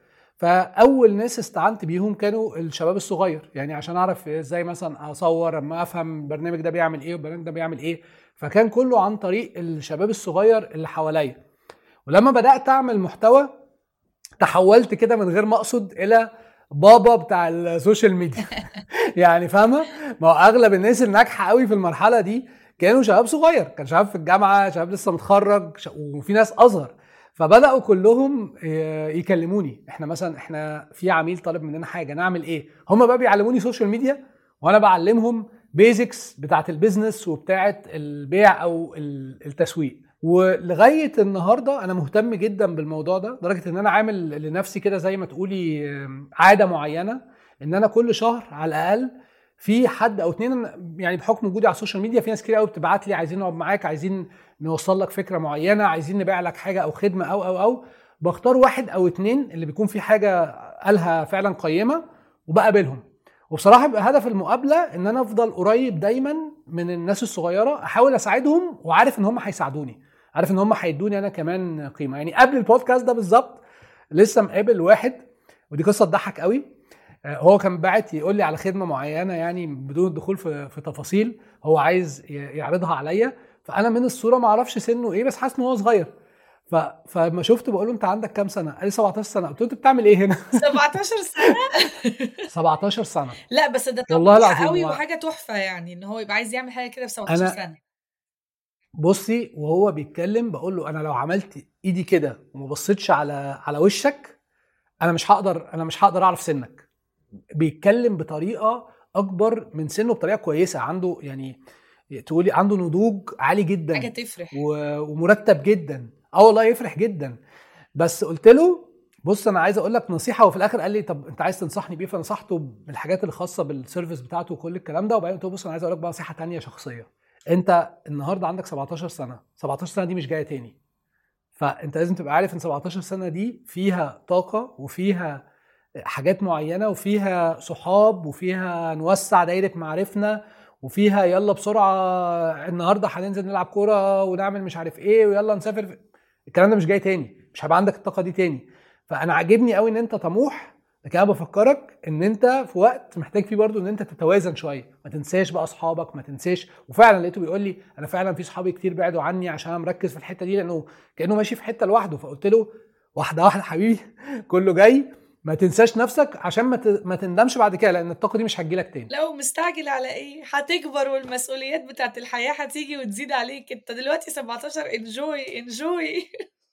فأول ناس استعنت بيهم كانوا الشباب الصغير، يعني عشان أعرف إزاي مثلًا أصوّر، أمّا أفهم البرنامج ده بيعمل إيه والبرنامج ده بيعمل إيه، فكان كلّه عن طريق الشباب الصغير اللي حواليّا. ولمّا بدأت أعمل محتوى تحوّلت كده من غير ما أقصد إلى بابا بتاع السوشيال ميديا يعني فاهمة؟ ما هو أغلب الناس الناجحة أوي في المرحلة دي كانوا شباب صغير، كان شباب في الجامعة، شباب لسه متخرّج، ش وفي ناس أصغر، فبدأوا كلّهم ي يكلموني، إحنا مثلًا إحنا في عميل طالب مننا حاجة نعمل إيه؟ هم بقى بيعلموني سوشيال ميديا وأنا باعلّمهم basics بتاعة الbusiness وبتاعة البيع أو ال التسويق. ولغاية النهارده أنا مهتم جدًا بالموضوع ده، لدرجة إن أنا عامل لنفسي كده زي ما تقولي آمم، عادة معيّنة، إن أنا كل شهر على الأقل في حد أو 2 يعني بحكم وجودي على السوشيال ميديا في ناس كتير أوي بتبعت لي عايزين نقعد معاك، عايزين نوصّل لك فكرة معيّنة، عايزين نبيع لك حاجة أو خدمة أو، أو، أو، باختار 1 أو 2 اللي بيكون في حاجة قالها فعلًا قيّمة وباقابلهم، وبصراحة بيبقى هدف المقابلة إن أنا أفضل قريب دايمًا من الناس الصغيرة، أحاول أساعدهم وعارف إن هم هيساعدوني، عارف إن هم هيدّوني أنا كمان قيمة، يعني قبل البودكاست ده بالضبط لسه مقابل واحد ودي قصة تضحّك أوي، آآ هو كان باعت يقول لي على خدمة معيّنة يعني بدون الدخول في في تفاصيل، هو عايز ي يعرضها عليّا، فأنا من الصورة ما أعرفش سنّه إيه، بس حاسس إن هو صغير، ف فأمّا شُفته باقول له: "أنت عندك كام سنة؟" قال لي: "17 سنة." قُلت له: "أنت بتعمل إيه هنا؟" 17 سنة! 17 سنة. لأ، بس ده والله طموح العظيم أوي و وحاجة تحفة يعني، إن هو يبقى عايز يعمل حاجة كده في 17 أنا سنة. بُصّي، وهو بيتكلم باقول له: "أنا لو عملت إيدي كده وما بصيتش على على وشّك، أنا مش هاقدر أنا مش هاقدر أعرف سنّك." بيتكلم بطريقة أكبر من سنّه بطريقة كويسة، عنده يعني تقولي عنده نضوج عالي حاجة جدًا تفرح. و ومرتّب جدًا، آه والله يفرح جدًا، بس قُلت له: "بُص أنا عايز أقول لك نصيحة." وفي الآخر قال لي: "طب أنت عايز تنصحني بإيه؟" فنصحته بالحاجات الخاصة بالservice بتاعته وكل الكلام ده، وبعدين قُلت له: "بُص أنا عايز أقول لك بقى نصيحة تانية شخصية، أنت النهارده عندك 17 سنة، 17 سنة دي مش جاية تاني، فأنت لازم تبقى عارف إن 17 سنة دي فيها طاقة وفيها حاجات معيّنة وفيها صحاب وفيها نوسّع دايرة معارفنا وفيها يالّا بسرعة النهارده هننزل نلعب كورة ونعمل مش عارف إيه ويالّا نسافر ف الكلام ده مش جاي تاني، مش هيبقى عندك الطاقه دي تاني فانا عاجبني قوي ان انت طموح لكن انا بفكرك ان انت في وقت محتاج فيه برضو ان انت تتوازن شويه ما تنساش بقى اصحابك ما تنساش وفعلا لقيته بيقول لي انا فعلا في صحابي كتير بعدوا عني عشان انا مركز في الحته دي لانه كانه ماشي في حته لوحده فقلت له واحده واحده حبيبي كله جاي ما تنساش نفسك عشان ما ت- ما تندمش بعد كده لان الطاقه دي مش هتجيلك تاني لو مستعجل على ايه هتكبر والمسؤوليات بتاعت الحياة هتيجي وتزيد عليك انت دلوقتي 17 انجوي انجوي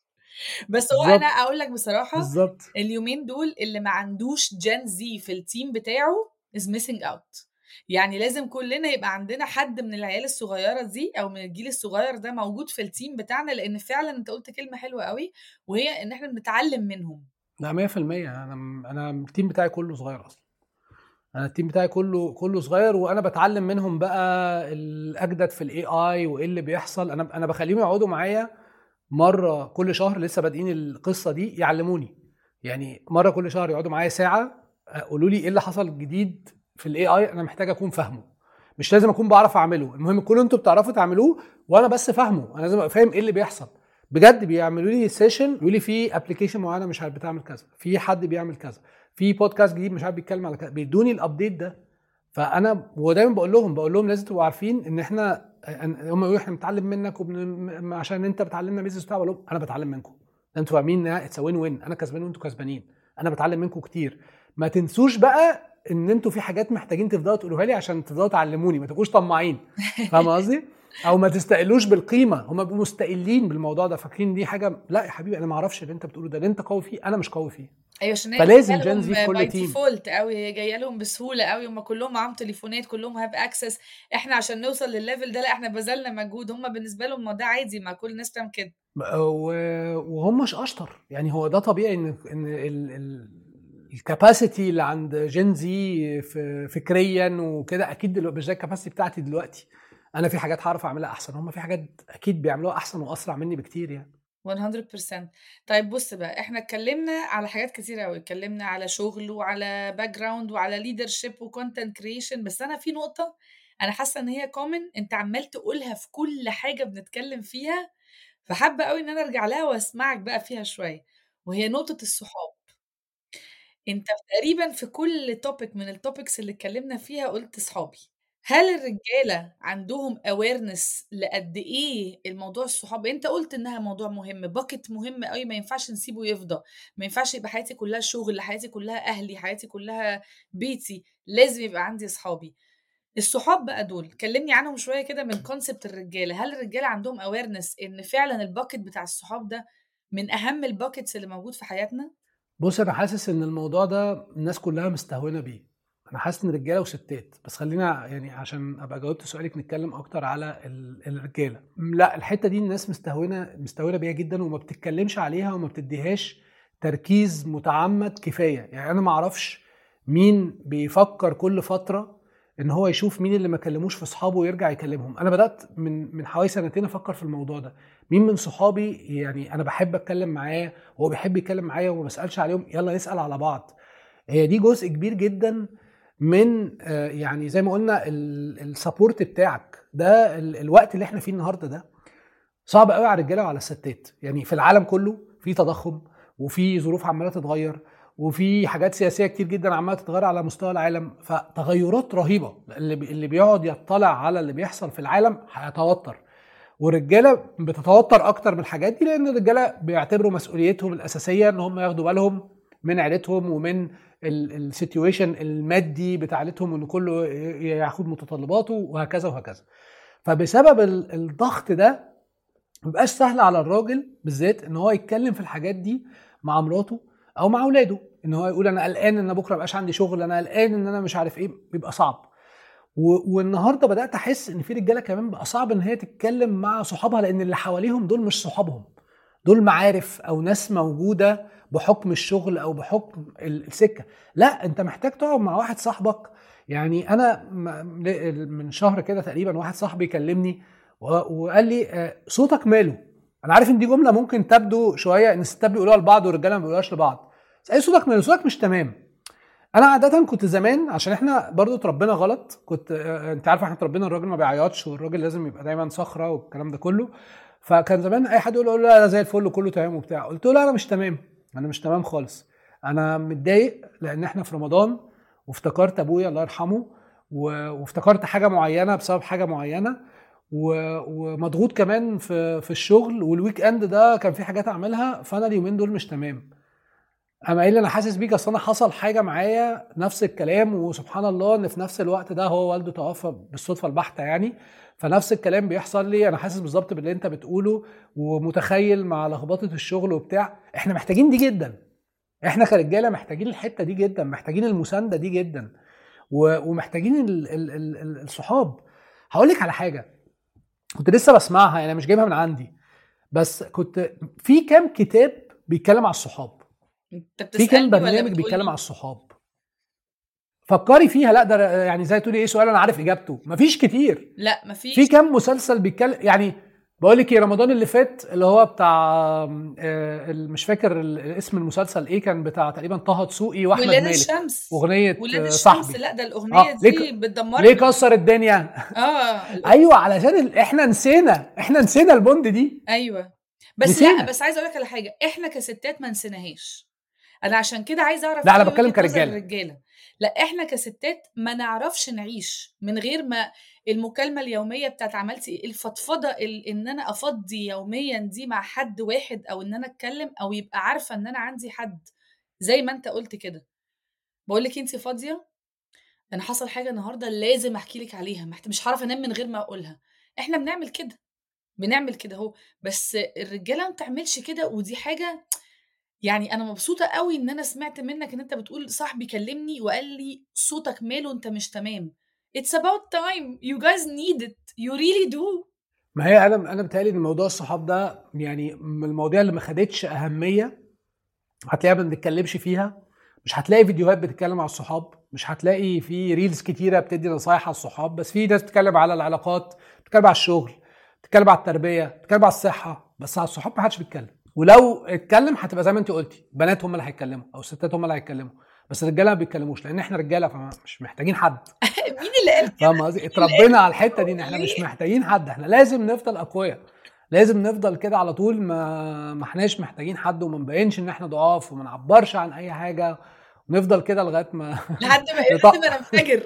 بس هو بالظبط. انا اقول لك بصراحة بالظبط اليومين دول اللي ما عندوش جين زي في التيم بتاعه is missing out يعني لازم كلنا يبقى عندنا حد من العيال الصغيرة دي او من الجيل الصغير ده موجود في التيم بتاعنا لان فعلا انت قلت كلمة حلوة قوي وهي ان احنا بنتعلم منهم لا 100% انا انا التيم بتاعي كله صغير اصلا انا التيم بتاعي كله كله صغير وانا بتعلم منهم بقى الاجدد في الاي اي وايه اللي بيحصل انا انا بخليهم يقعدوا معايا مره كل شهر لسه بادئين القصه دي يعلموني يعني مره كل شهر يقعدوا معايا ساعه قولوا لي ايه اللي حصل جديد في الاي اي انا محتاج اكون فاهمه مش لازم اكون بعرف اعمله المهم كل انتوا بتعرفوا تعملوه وانا بس فاهمه انا لازم ابقى فاهم ايه اللي بيحصل بجد بيعملوا لي سيشن يقولوا لي في ابلكيشن معينه مش عارف بتعمل كذا في حد بيعمل كذا في بودكاست جديد مش عارف بيتكلم على كذا بيدوني الابديت ده فانا ودايما بقول لهم بقول لهم لازم تبقوا عارفين ان احنا هم يقولوا احنا بنتعلم منك وبن... عشان انت بتعلمنا بيزنس بتاع بقول لهم انا بتعلم منكم انتوا فاهمين ان اتس وين وين انا كسبان وانتوا كسبانين انا بتعلم منكم كتير ما تنسوش بقى ان انتوا في حاجات محتاجين تفضلوا تقولوها لي عشان تفضلوا تعلموني ما تبقوش طماعين فاهم قصدي؟ او ما تستقلوش بالقيمه هم بيبقوا مستقلين بالموضوع ده فاكرين دي حاجه لا يا حبيبي انا ما اعرفش اللي انت بتقوله ده اللي انت قوي فيه انا مش قوي فيه ايوه عشان هي فلازم جاية Gen Z في لهم كل by team. default قوي هي جايه لهم بسهوله قوي هم كلهم معاهم تليفونات كلهم هاف اكسس احنا عشان نوصل للليفل ده لا احنا بذلنا مجهود هم بالنسبه لهم ما ده عادي ما كل الناس بتعمل كده و- وهم مش اشطر يعني هو ده طبيعي ان ان الكاباسيتي اللي عند جين زي فكريا وكده اكيد دلوقتي مش زي الكاباسيتي بتاعتي دلوقتي انا في حاجات هعرف اعملها احسن هم في حاجات اكيد بيعملوها احسن واسرع مني بكتير يعني 100% طيب بص بقى احنا اتكلمنا على حاجات كتير قوي اتكلمنا على شغل وعلى باك جراوند وعلى ليدرشيب وكونتنت كريشن بس انا في نقطه انا حاسه ان هي كومن انت عمال تقولها في كل حاجه بنتكلم فيها فحابه قوي ان انا ارجع لها واسمعك بقى فيها شويه وهي نقطه الصحاب انت تقريبا في كل توبيك من التوبكس اللي اتكلمنا فيها قلت صحابي هل الرجاله عندهم اويرنس لقد ايه الموضوع الصحاب انت قلت انها موضوع مهم باكت مهم قوي ما ينفعش نسيبه يفضى ما ينفعش يبقى حياتي كلها شغل حياتي كلها اهلي حياتي كلها بيتي لازم يبقى عندي اصحابي الصحاب بقى دول كلمني عنهم شويه كده من كونسبت الرجاله هل الرجاله عندهم اويرنس ان فعلا الباكت بتاع الصحاب ده من اهم الباكتس اللي موجود في حياتنا بص انا حاسس ان الموضوع ده الناس كلها مستهونه بيه انا حاسس ان رجاله وستات بس خلينا يعني عشان ابقى جاوبت سؤالك نتكلم اكتر على ال- الرجاله لا الحته دي الناس مستهونه مستهونه بيها جدا وما بتتكلمش عليها وما بتديهاش تركيز متعمد كفايه يعني انا ما اعرفش مين بيفكر كل فتره ان هو يشوف مين اللي ما كلموش في اصحابه ويرجع يكلمهم انا بدات من من حوالي سنتين افكر في الموضوع ده مين من صحابي يعني انا بحب اتكلم معاه وهو بيحب يتكلم معايا وما بسالش عليهم يلا نسال على بعض هي دي جزء كبير جدا من آه، يعني زي ما قلنا السبورت بتاعك ده ال- الوقت اللي احنا فيه النهارده ده صعب قوي على الرجاله وعلى الستات يعني في العالم كله في تضخم وفي ظروف عماله تتغير وفي حاجات سياسيه كتير جدا عماله تتغير على مستوى العالم فتغيرات رهيبه اللي بي- اللي بيقعد يطلع على اللي بيحصل في العالم هيتوتر والرجاله بتتوتر اكتر من الحاجات دي لان الرجاله بيعتبروا مسؤوليتهم الاساسيه ان هم ياخدوا بالهم من عيلتهم ومن السيتويشن المادي بتاع عيلتهم وان كله ياخد متطلباته وهكذا وهكذا فبسبب ال- الضغط ده مبقاش سهل على الراجل بالذات ان هو يتكلم في الحاجات دي مع مراته او مع اولاده ان هو يقول انا قلقان ان بكره مبقاش عندي شغل انا قلقان ان انا مش عارف ايه بيبقى صعب و- والنهارده بدات احس ان في رجاله كمان بقى صعب ان هي تتكلم مع صحابها لان اللي حواليهم دول مش صحابهم دول معارف او ناس موجوده بحكم الشغل او بحكم ال- السكه لا انت محتاج تقعد مع واحد صاحبك يعني انا م- ل- من شهر كده تقريبا واحد صاحبي كلمني و- وقال لي آه، صوتك ماله انا عارف ان دي جمله ممكن تبدو شويه ان الستات بيقولوها لبعض والرجاله ما بيقولوهاش لبعض بس اي صوتك ماله صوتك مش تمام انا عاده كنت زمان عشان احنا برضو اتربينا غلط كنت آه، انت عارف احنا اتربينا الراجل ما بيعيطش والراجل لازم يبقى دايما صخره والكلام ده كله فكان زمان اي حد يقول له لا لا زي الفل وكله تمام وبتاع قلت له لا انا مش تمام انا مش تمام خالص انا متضايق لان احنا في رمضان وافتكرت ابويا الله يرحمه و- وافتكرت حاجه معينه بسبب حاجه معينه و- ومضغوط كمان في في الشغل والويك اند ده كان في حاجات اعملها فانا اليومين دول مش تمام اما قايل لي انا حاسس بيك اصل انا حصل حاجه معايا نفس الكلام وسبحان الله ان في نفس الوقت ده هو والده توفى بالصدفه البحته يعني فنفس الكلام بيحصل لي انا حاسس بالظبط باللي انت بتقوله ومتخيل مع لخبطه الشغل وبتاع احنا محتاجين دي جدا احنا كرجاله محتاجين الحته دي جدا محتاجين المسانده دي جدا و- ومحتاجين ال- ال- ال- ال- الصحاب هقول لك على حاجه كنت لسه بسمعها يعني مش جايبها من عندي بس كنت في كام كتاب بيتكلم على الصحاب انت في كام بتسالني ولا برنامج بتقولي؟ بيتكلم على الصحاب فكري فيها لا ده يعني زي تقولي ايه سؤال انا عارف اجابته مفيش كتير لا مفيش في كام مسلسل بيتكلم يعني بقول لك ايه رمضان اللي فات اللي هو بتاع آه، ال- مش فاكر ال- اسم المسلسل ايه كان بتاع تقريبا طه دسوقي واحمد ولاد مالك الشمس اغنيه ولاد آه، الشمس صاحبي لا ده الاغنيه آه، ليه دي ك- بتدمرني ليه كسر الدنيا اه ايوه علشان ال... احنا نسينا احنا نسينا البوند دي ايوه بس نسينا. لا بس عايزه اقول لك على حاجه احنا كستات ما نسيناهاش انا عشان كده عايزه اعرف لا، أنا إيه بتكلم وجهة نظر كرجالة. الرجاله لا احنا كستات ما نعرفش نعيش من غير ما المكالمه اليوميه بتاعت عملتي إيه؟ الفضفضه ال- ان انا افضي يوميا دي مع حد واحد او ان انا اتكلم او يبقى عارفه ان انا عندي حد زي ما انت قلت كده بقول لك انت فاضيه انا حصل حاجه النهارده لازم احكي لك عليها محت- مش هعرف انام من غير ما اقولها احنا بنعمل كده بنعمل كده اهو بس الرجاله ما بتعملش كده ودي حاجه يعني انا مبسوطه قوي ان انا سمعت منك ان انت بتقول صاحبي كلمني وقال لي صوتك ماله انت مش تمام It's about time you guys need it you really do ما هي انا انا بتهيألي ان موضوع الصحاب ده يعني من المواضيع اللي ما خدتش اهميه هتلاقيها ما بنتكلمش فيها مش هتلاقي فيديوهات بتتكلم على الصحاب مش هتلاقي في ريلز كتيره بتدي نصايح على الصحاب بس في ناس بتتكلم على العلاقات بتتكلم على الشغل بتتكلم على التربيه بتتكلم على الصحه بس على الصحاب ما حدش بيتكلم ولو اتكلم هتبقى زي ما انت قلتي بنات هم اللي هيتكلموا او ستات هم اللي هيتكلموا بس الرجاله ما بيتكلموش لان احنا رجاله فمش محتاجين حد مين اللي قال كده فاهم قصدي اتربينا على الحته دي ان احنا مش محتاجين حد احنا لازم نفضل اقوياء لازم نفضل كده على طول ما ما احناش محتاجين حد وما نبينش ان احنا ضعاف وما نعبرش عن اي حاجه ونفضل كده لغايه ما لحد ما نطق. لحد ما ننفجر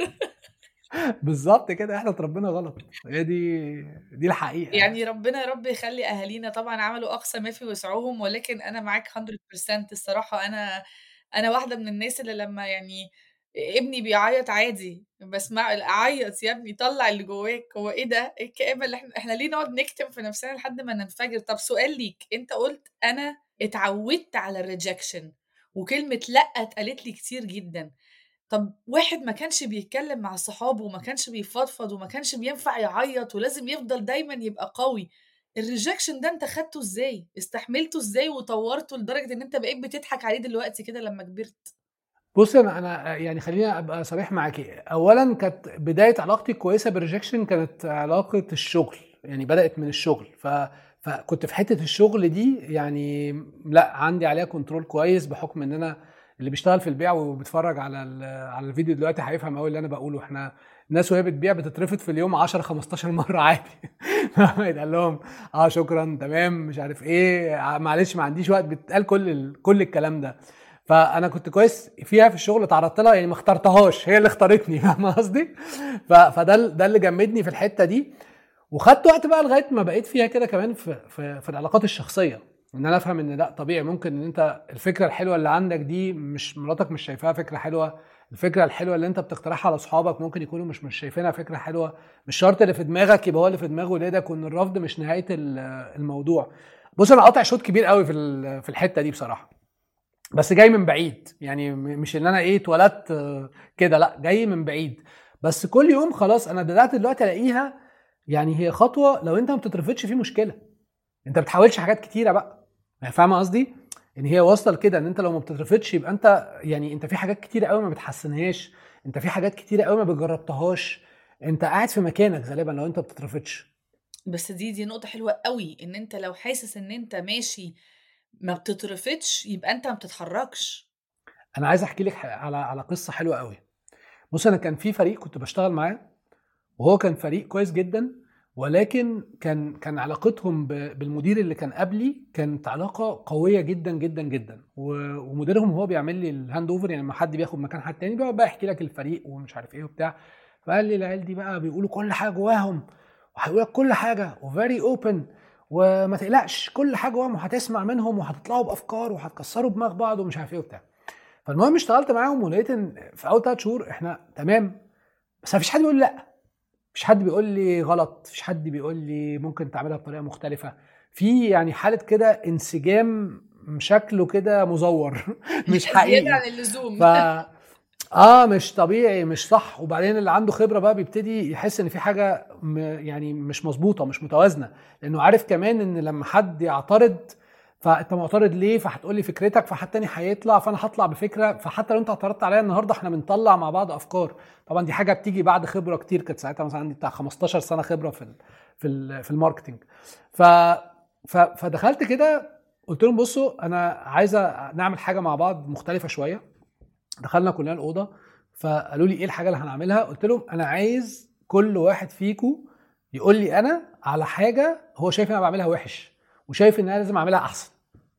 بالظبط كده احنا اتربينا غلط هي دي دي الحقيقه يعني ربنا يا رب يخلي اهالينا طبعا عملوا اقصى ما في وسعهم ولكن انا معاك 100% الصراحه انا انا واحده من الناس اللي لما يعني ابني بيعيط عادي بسمع عيط يا ابني طلع اللي جواك هو ايه ده ايه الكآبه اللي احنا احنا ليه نقعد نكتم في نفسنا لحد ما ننفجر طب سؤال ليك انت قلت انا اتعودت على الريجكشن وكلمه لا اتقالت لي كتير جدا طب واحد ما كانش بيتكلم مع صحابه وما كانش بيفضفض وما كانش بينفع يعيط ولازم يفضل دايما يبقى قوي الريجكشن ده انت خدته ازاي استحملته ازاي وطورته لدرجة ان انت بقيت بتضحك عليه دلوقتي كده لما كبرت بص انا انا يعني خليني ابقى صريح معاكي اولا كانت بدايه علاقتي كويسه بالريجكشن كانت علاقه الشغل يعني بدات من الشغل ف فكنت في حته الشغل دي يعني لا عندي عليها كنترول كويس بحكم ان انا اللي بيشتغل في البيع وبيتفرج على ال- على الفيديو دلوقتي هيفهم قوي اللي انا بقوله احنا الناس وهي بتبيع بتترفض في اليوم 10 15 مره عادي يتقال لهم اه شكرا تمام مش عارف ايه ع- معلش ما عنديش وقت بتقال كل ال... كل الكلام ده فانا كنت كويس فيها في الشغل اتعرضت لها يعني ما اخترتهاش هي اللي اختارتني فاهم قصدي ف... فده ال- ده اللي جمدني في الحته دي وخدت وقت بقى لغايه ما بقيت فيها كده كمان في في, في العلاقات الشخصيه ان انا افهم ان لا طبيعي ممكن ان انت الفكره الحلوه اللي عندك دي مش مراتك مش شايفاها فكره حلوه الفكره الحلوه اللي انت بتقترحها على اصحابك ممكن يكونوا مش مش شايفينها فكره حلوه مش شرط اللي في دماغك يبقى هو اللي في دماغ ولادك وان الرفض مش نهايه ال- الموضوع بص انا قاطع شوط كبير قوي في ال- في الحته دي بصراحه بس جاي من بعيد يعني م- مش ان انا ايه اتولدت آه، كده لا جاي من بعيد بس كل يوم خلاص انا بدات دلوقتي الاقيها يعني هي خطوه لو انت ما بتترفضش في مشكله انت ما بتحاولش حاجات كتيره بقى يعني فاهمه قصدي ان هي واصله لكده ان انت لو ما بتترفضش يبقى انت يعني انت في حاجات كتيره قوي ما بتحسنهاش انت في حاجات كتيره قوي ما بتجربتهاش انت قاعد في مكانك غالبا لو انت ما بتترفضش بس دي دي نقطة حلوة قوي ان انت لو حاسس ان انت ماشي ما بتترفضش يبقى انت ما بتتحركش انا عايز احكي لك على على قصه حلوه قوي بص انا كان في فريق كنت بشتغل معاه وهو كان فريق كويس جدا ولكن كان كان علاقتهم ب- بالمدير اللي كان قبلي كانت علاقه قويه جدا جدا جدا و- ومديرهم هو بيعمل لي الهاند اوفر يعني لما حد بياخد مكان حد تاني بيقعد بقى يحكي لك الفريق ومش عارف ايه وبتاع فقال لي العيال دي بقى بيقولوا كل حاجه جواهم وهيقول لك كل حاجه وفيري اوبن وما تقلقش كل حاجه جواهم وهتسمع منهم وهتطلعوا بافكار وهتكسروا دماغ بعض ومش عارف ايه وبتاع فالمهم اشتغلت معاهم ولقيت ان في اول ثلاث شهور احنا تمام بس مفيش حد بيقول لي لا مفيش حد بيقول لي غلط مفيش حد بيقول لي ممكن تعملها بطريقه مختلفه في يعني حاله كده انسجام شكله كده مزور مش زياده حقيقي عن اللزوم ف اه مش طبيعي مش صح وبعدين اللي عنده خبره بقى بيبتدي يحس ان في حاجه م... يعني مش مظبوطه مش متوازنه لانه عارف كمان ان لما حد يعترض فانت معترض ليه فهتقول لي فكرتك فحد تاني هيطلع فانا هطلع بفكره فحتى لو انت اعترضت عليا النهارده احنا بنطلع مع بعض افكار طبعا دي حاجه بتيجي بعد خبره كتير كانت ساعتها مثلا عندي بتاع 15 سنه خبره في ال... في ال... في الماركتنج ف... ف... فدخلت كده قلت لهم بصوا انا عايزه نعمل حاجه مع بعض مختلفه شويه دخلنا كلنا الاوضه فقالوا لي ايه الحاجه اللي هنعملها قلت لهم انا عايز كل واحد فيكم يقول لي انا على حاجه هو شايف ان انا بعملها وحش وشايف ان انا لازم اعملها احسن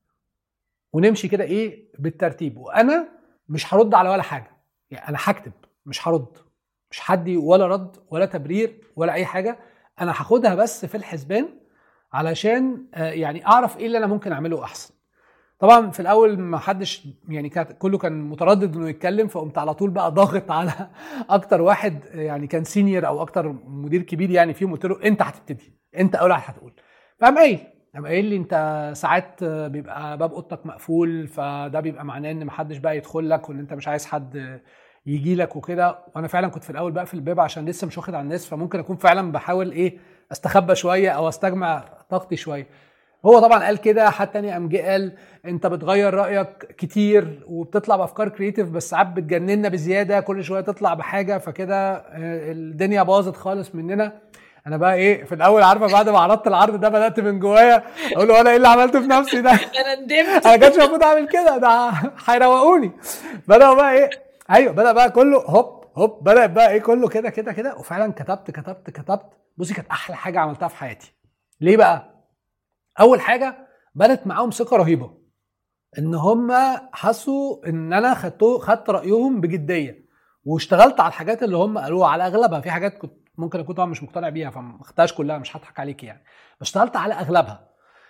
ونمشي كده ايه بالترتيب وانا مش هرد على ولا حاجه يعني انا هكتب مش هرد مش حدي ولا رد ولا تبرير ولا اي حاجه انا هاخدها بس في الحسبان علشان آه، يعني اعرف ايه اللي انا ممكن اعمله احسن طبعا في الاول ما حدش يعني كانت كله كان متردد انه يتكلم فقمت على طول بقى ضاغط على اكتر واحد يعني كان سينيور او اكتر مدير كبير يعني فيهم قلت له انت هتبتدي انت اول واحد هتقول فقام قايل قام قايل لي انت ساعات بيبقى باب اوضتك مقفول فده بيبقى معناه ان محدش بقى يدخل لك وان انت مش عايز حد يجي لك وكده وانا فعلا كنت في الاول بقفل الباب عشان لسه مش واخد على الناس فممكن اكون فعلا بحاول ايه استخبى شويه او استجمع طاقتي شويه هو طبعا قال كده حد تاني قام جه قال انت بتغير رايك كتير وبتطلع بافكار كريتيف بس ساعات بتجننا بزياده كل شويه تطلع بحاجه فكده آه، الدنيا باظت خالص مننا انا بقى ايه في الاول عارفه بعد ما عرضت العرض ده بدات من جوايا اقول له انا ايه اللي عملته في نفسي ده انا ندمت انا كانش المفروض اعمل كده ده هيروقوني بدأوا بقى ايه ايوه بدأ بقى كله هوب هوب بدأ بقى ايه كله كده كده كده وفعلا كتبت كتبت كتبت بصي كانت احلى حاجه عملتها في حياتي ليه بقى اول حاجه بنت معاهم ثقه رهيبه ان هم حسوا ان انا خدته خدت رايهم بجديه واشتغلت على الحاجات اللي هم قالوها على اغلبها في حاجات كنت ممكن اكون طبعا مش مقتنع بيها فما خدتهاش كلها مش هضحك عليك يعني بس اشتغلت على اغلبها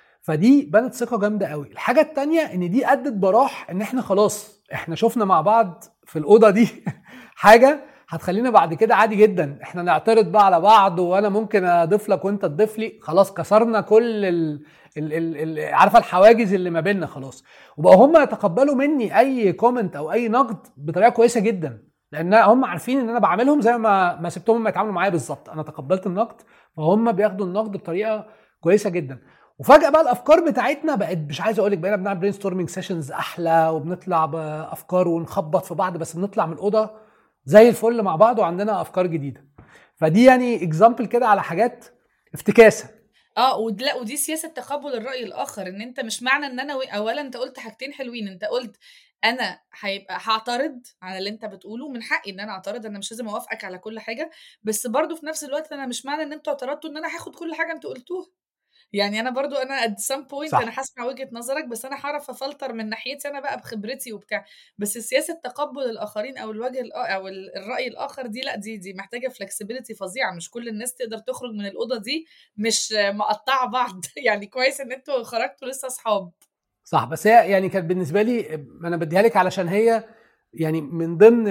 فدي بنت ثقه جامده قوي الحاجه التانية ان دي ادت براح ان احنا خلاص احنا شفنا مع بعض في الاوضه دي حاجه هتخلينا بعد كده عادي جدا احنا نعترض بقى على بعض وانا ممكن اضيف لك وانت تضيف لي خلاص كسرنا كل ال... ال... ال... ال... عارفه الحواجز اللي ما بيننا خلاص وبقوا هم يتقبلوا مني اي كومنت او اي نقد بطريقه كويسه جدا لان هم عارفين ان انا بعملهم زي ما ما سبتهم هم يتعاملوا معايا بالظبط انا تقبلت النقد فهم بياخدوا النقد بطريقه كويسه جدا وفجاه بقى الافكار بتاعتنا بقت مش عايز اقول لك بقينا بنعمل برين ستورمنج سيشنز احلى وبنطلع بافكار ونخبط في بعض بس بنطلع من الاوضه زي الفل مع بعض وعندنا افكار جديده فدي يعني اكزامبل كده على حاجات افتكاسه اه ود- لا ودي سياسه تقبل الراي الاخر ان انت مش معنى ان انا و... اولا انت قلت حاجتين حلوين انت قلت انا هيبقى هعترض على اللي انت بتقوله من حقي ان انا اعترض انا مش لازم اوافقك على كل حاجه بس برضو في نفس الوقت انا مش معنى ان انتوا اعترضتوا ان انا هاخد كل حاجه انتوا قلتوها يعني انا برضو انا at some point صح. انا هسمع وجهه نظرك بس انا هعرف افلتر من ناحيتي انا بقى بخبرتي وبتاع بس سياسه تقبل الاخرين او الوجه الآ- او ال- الراي الاخر دي لا دي دي محتاجه فلكسبيليتي فظيعه مش كل الناس تقدر تخرج من الاوضه دي مش مقطعه بعض يعني كويس ان انتوا خرجتوا لسه اصحاب صح بس هي يعني كانت بالنسبه لي انا بديها لك علشان هي يعني من ضمن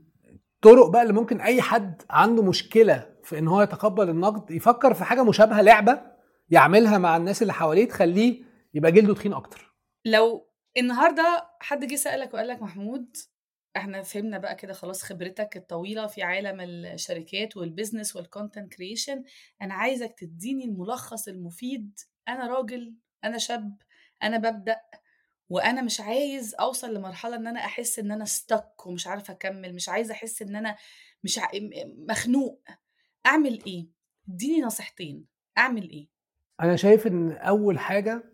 الطرق بقى اللي ممكن اي حد عنده مشكله في ان هو يتقبل النقد يفكر في حاجه مشابهه لعبه يعملها مع الناس اللي حواليه تخليه يبقى جلده تخين اكتر لو النهارده حد جه سالك وقال لك محمود احنا فهمنا بقى كده خلاص خبرتك الطويله في عالم الشركات والبيزنس والكونتنت كريشن انا عايزك تديني الملخص المفيد انا راجل انا شاب انا ببدا وانا مش عايز اوصل لمرحله ان انا احس ان انا ستك ومش عارفه اكمل مش عايزه احس ان انا مش ع... م- مخنوق اعمل ايه اديني نصيحتين اعمل ايه انا شايف ان اول حاجه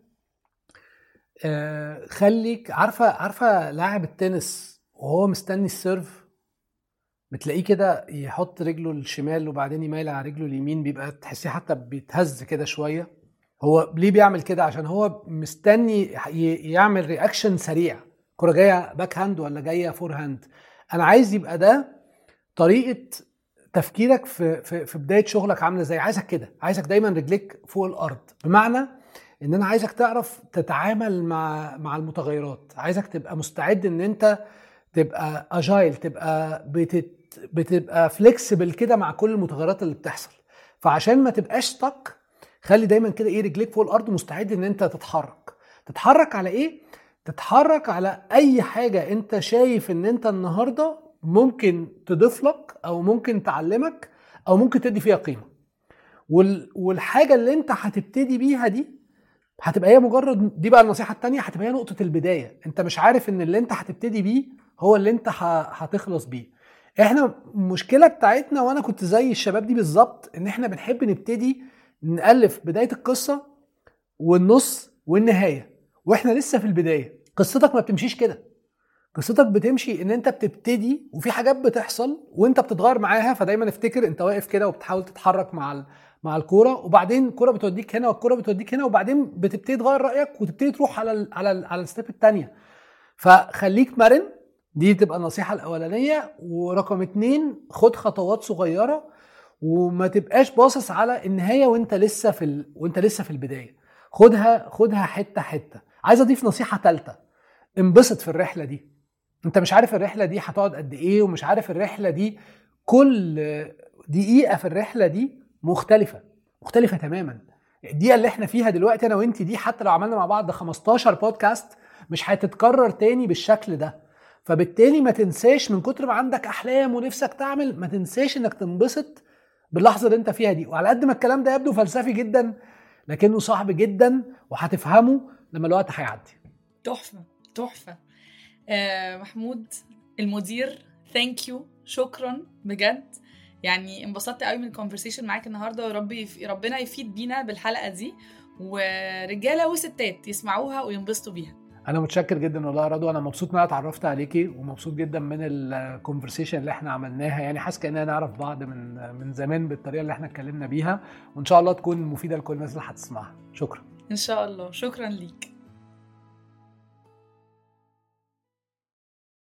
آه، خليك عارفه عارفه لاعب التنس وهو مستني السيرف بتلاقيه كده يحط رجله الشمال وبعدين يميل على رجله اليمين بيبقى تحسيه حتى بيتهز كده شويه هو ليه بيعمل كده عشان هو مستني ي- يعمل رياكشن سريع كرة جايه باك هاند ولا جايه فور هاند انا عايز يبقى ده طريقه تفكيرك في في في بدايه شغلك عامله ازاي عايزك كده عايزك دايما رجليك فوق الارض بمعنى ان انا عايزك تعرف تتعامل مع مع المتغيرات عايزك تبقى مستعد ان انت تبقى اجايل تبقى بتت بتبقى فليكسبل كده مع كل المتغيرات اللي بتحصل فعشان ما تبقاش ستك خلي دايما كده ايه رجليك فوق الارض مستعد ان انت تتحرك تتحرك على ايه تتحرك على اي حاجه انت شايف ان انت النهارده ممكن تضيف لك او ممكن تعلمك او ممكن تدي فيها قيمه وال... والحاجه اللي انت هتبتدي بيها دي هتبقى هي مجرد دي بقى النصيحه التانية هتبقى هي نقطه البدايه انت مش عارف ان اللي انت هتبتدي بيه هو اللي انت ه... هتخلص بيه احنا المشكله بتاعتنا وانا كنت زي الشباب دي بالظبط ان احنا بنحب نبتدي نالف بدايه القصه والنص والنهايه واحنا لسه في البدايه قصتك ما بتمشيش كده قصتك بتمشي ان انت بتبتدي وفي حاجات بتحصل وانت بتتغير معاها فدايما افتكر انت واقف كده وبتحاول تتحرك مع ال... مع الكوره وبعدين الكوره بتوديك هنا والكوره بتوديك هنا وبعدين بتبتدي تغير رايك وتبتدي تروح على ال... على ال... على الستيب الثانيه فخليك مرن دي تبقى النصيحه الاولانيه ورقم اتنين خد خطوات صغيره وما تبقاش باصص على النهايه وانت لسه في ال... وانت لسه في البدايه خدها خدها حته حته عايز اضيف نصيحه ثالثه انبسط في الرحله دي انت مش عارف الرحله دي هتقعد قد ايه ومش عارف الرحله دي كل دقيقه في الرحله دي مختلفه مختلفه تماما الدقيقه اللي احنا فيها دلوقتي انا وانت دي حتى لو عملنا مع بعض 15 بودكاست مش هتتكرر تاني بالشكل ده فبالتالي ما تنساش من كتر ما عندك احلام ونفسك تعمل ما تنساش انك تنبسط باللحظه اللي انت فيها دي وعلى قد ما الكلام ده يبدو فلسفي جدا لكنه صعب جدا وهتفهمه لما الوقت هيعدي تحفه تحفه آه محمود المدير ثانك يو شكرا بجد يعني انبسطت قوي من الكونفرسيشن معاك النهارده ورب يف... ربنا يفيد بينا بالحلقه دي ورجاله وستات يسمعوها وينبسطوا بيها انا متشكر جدا والله يا رضوى انا مبسوط ان انا اتعرفت عليكي ومبسوط جدا من الكونفرسيشن اللي احنا عملناها يعني حاسس كاننا نعرف بعض من من زمان بالطريقه اللي احنا اتكلمنا بيها وان شاء الله تكون مفيده لكل الناس اللي هتسمعها شكرا ان شاء الله شكرا ليك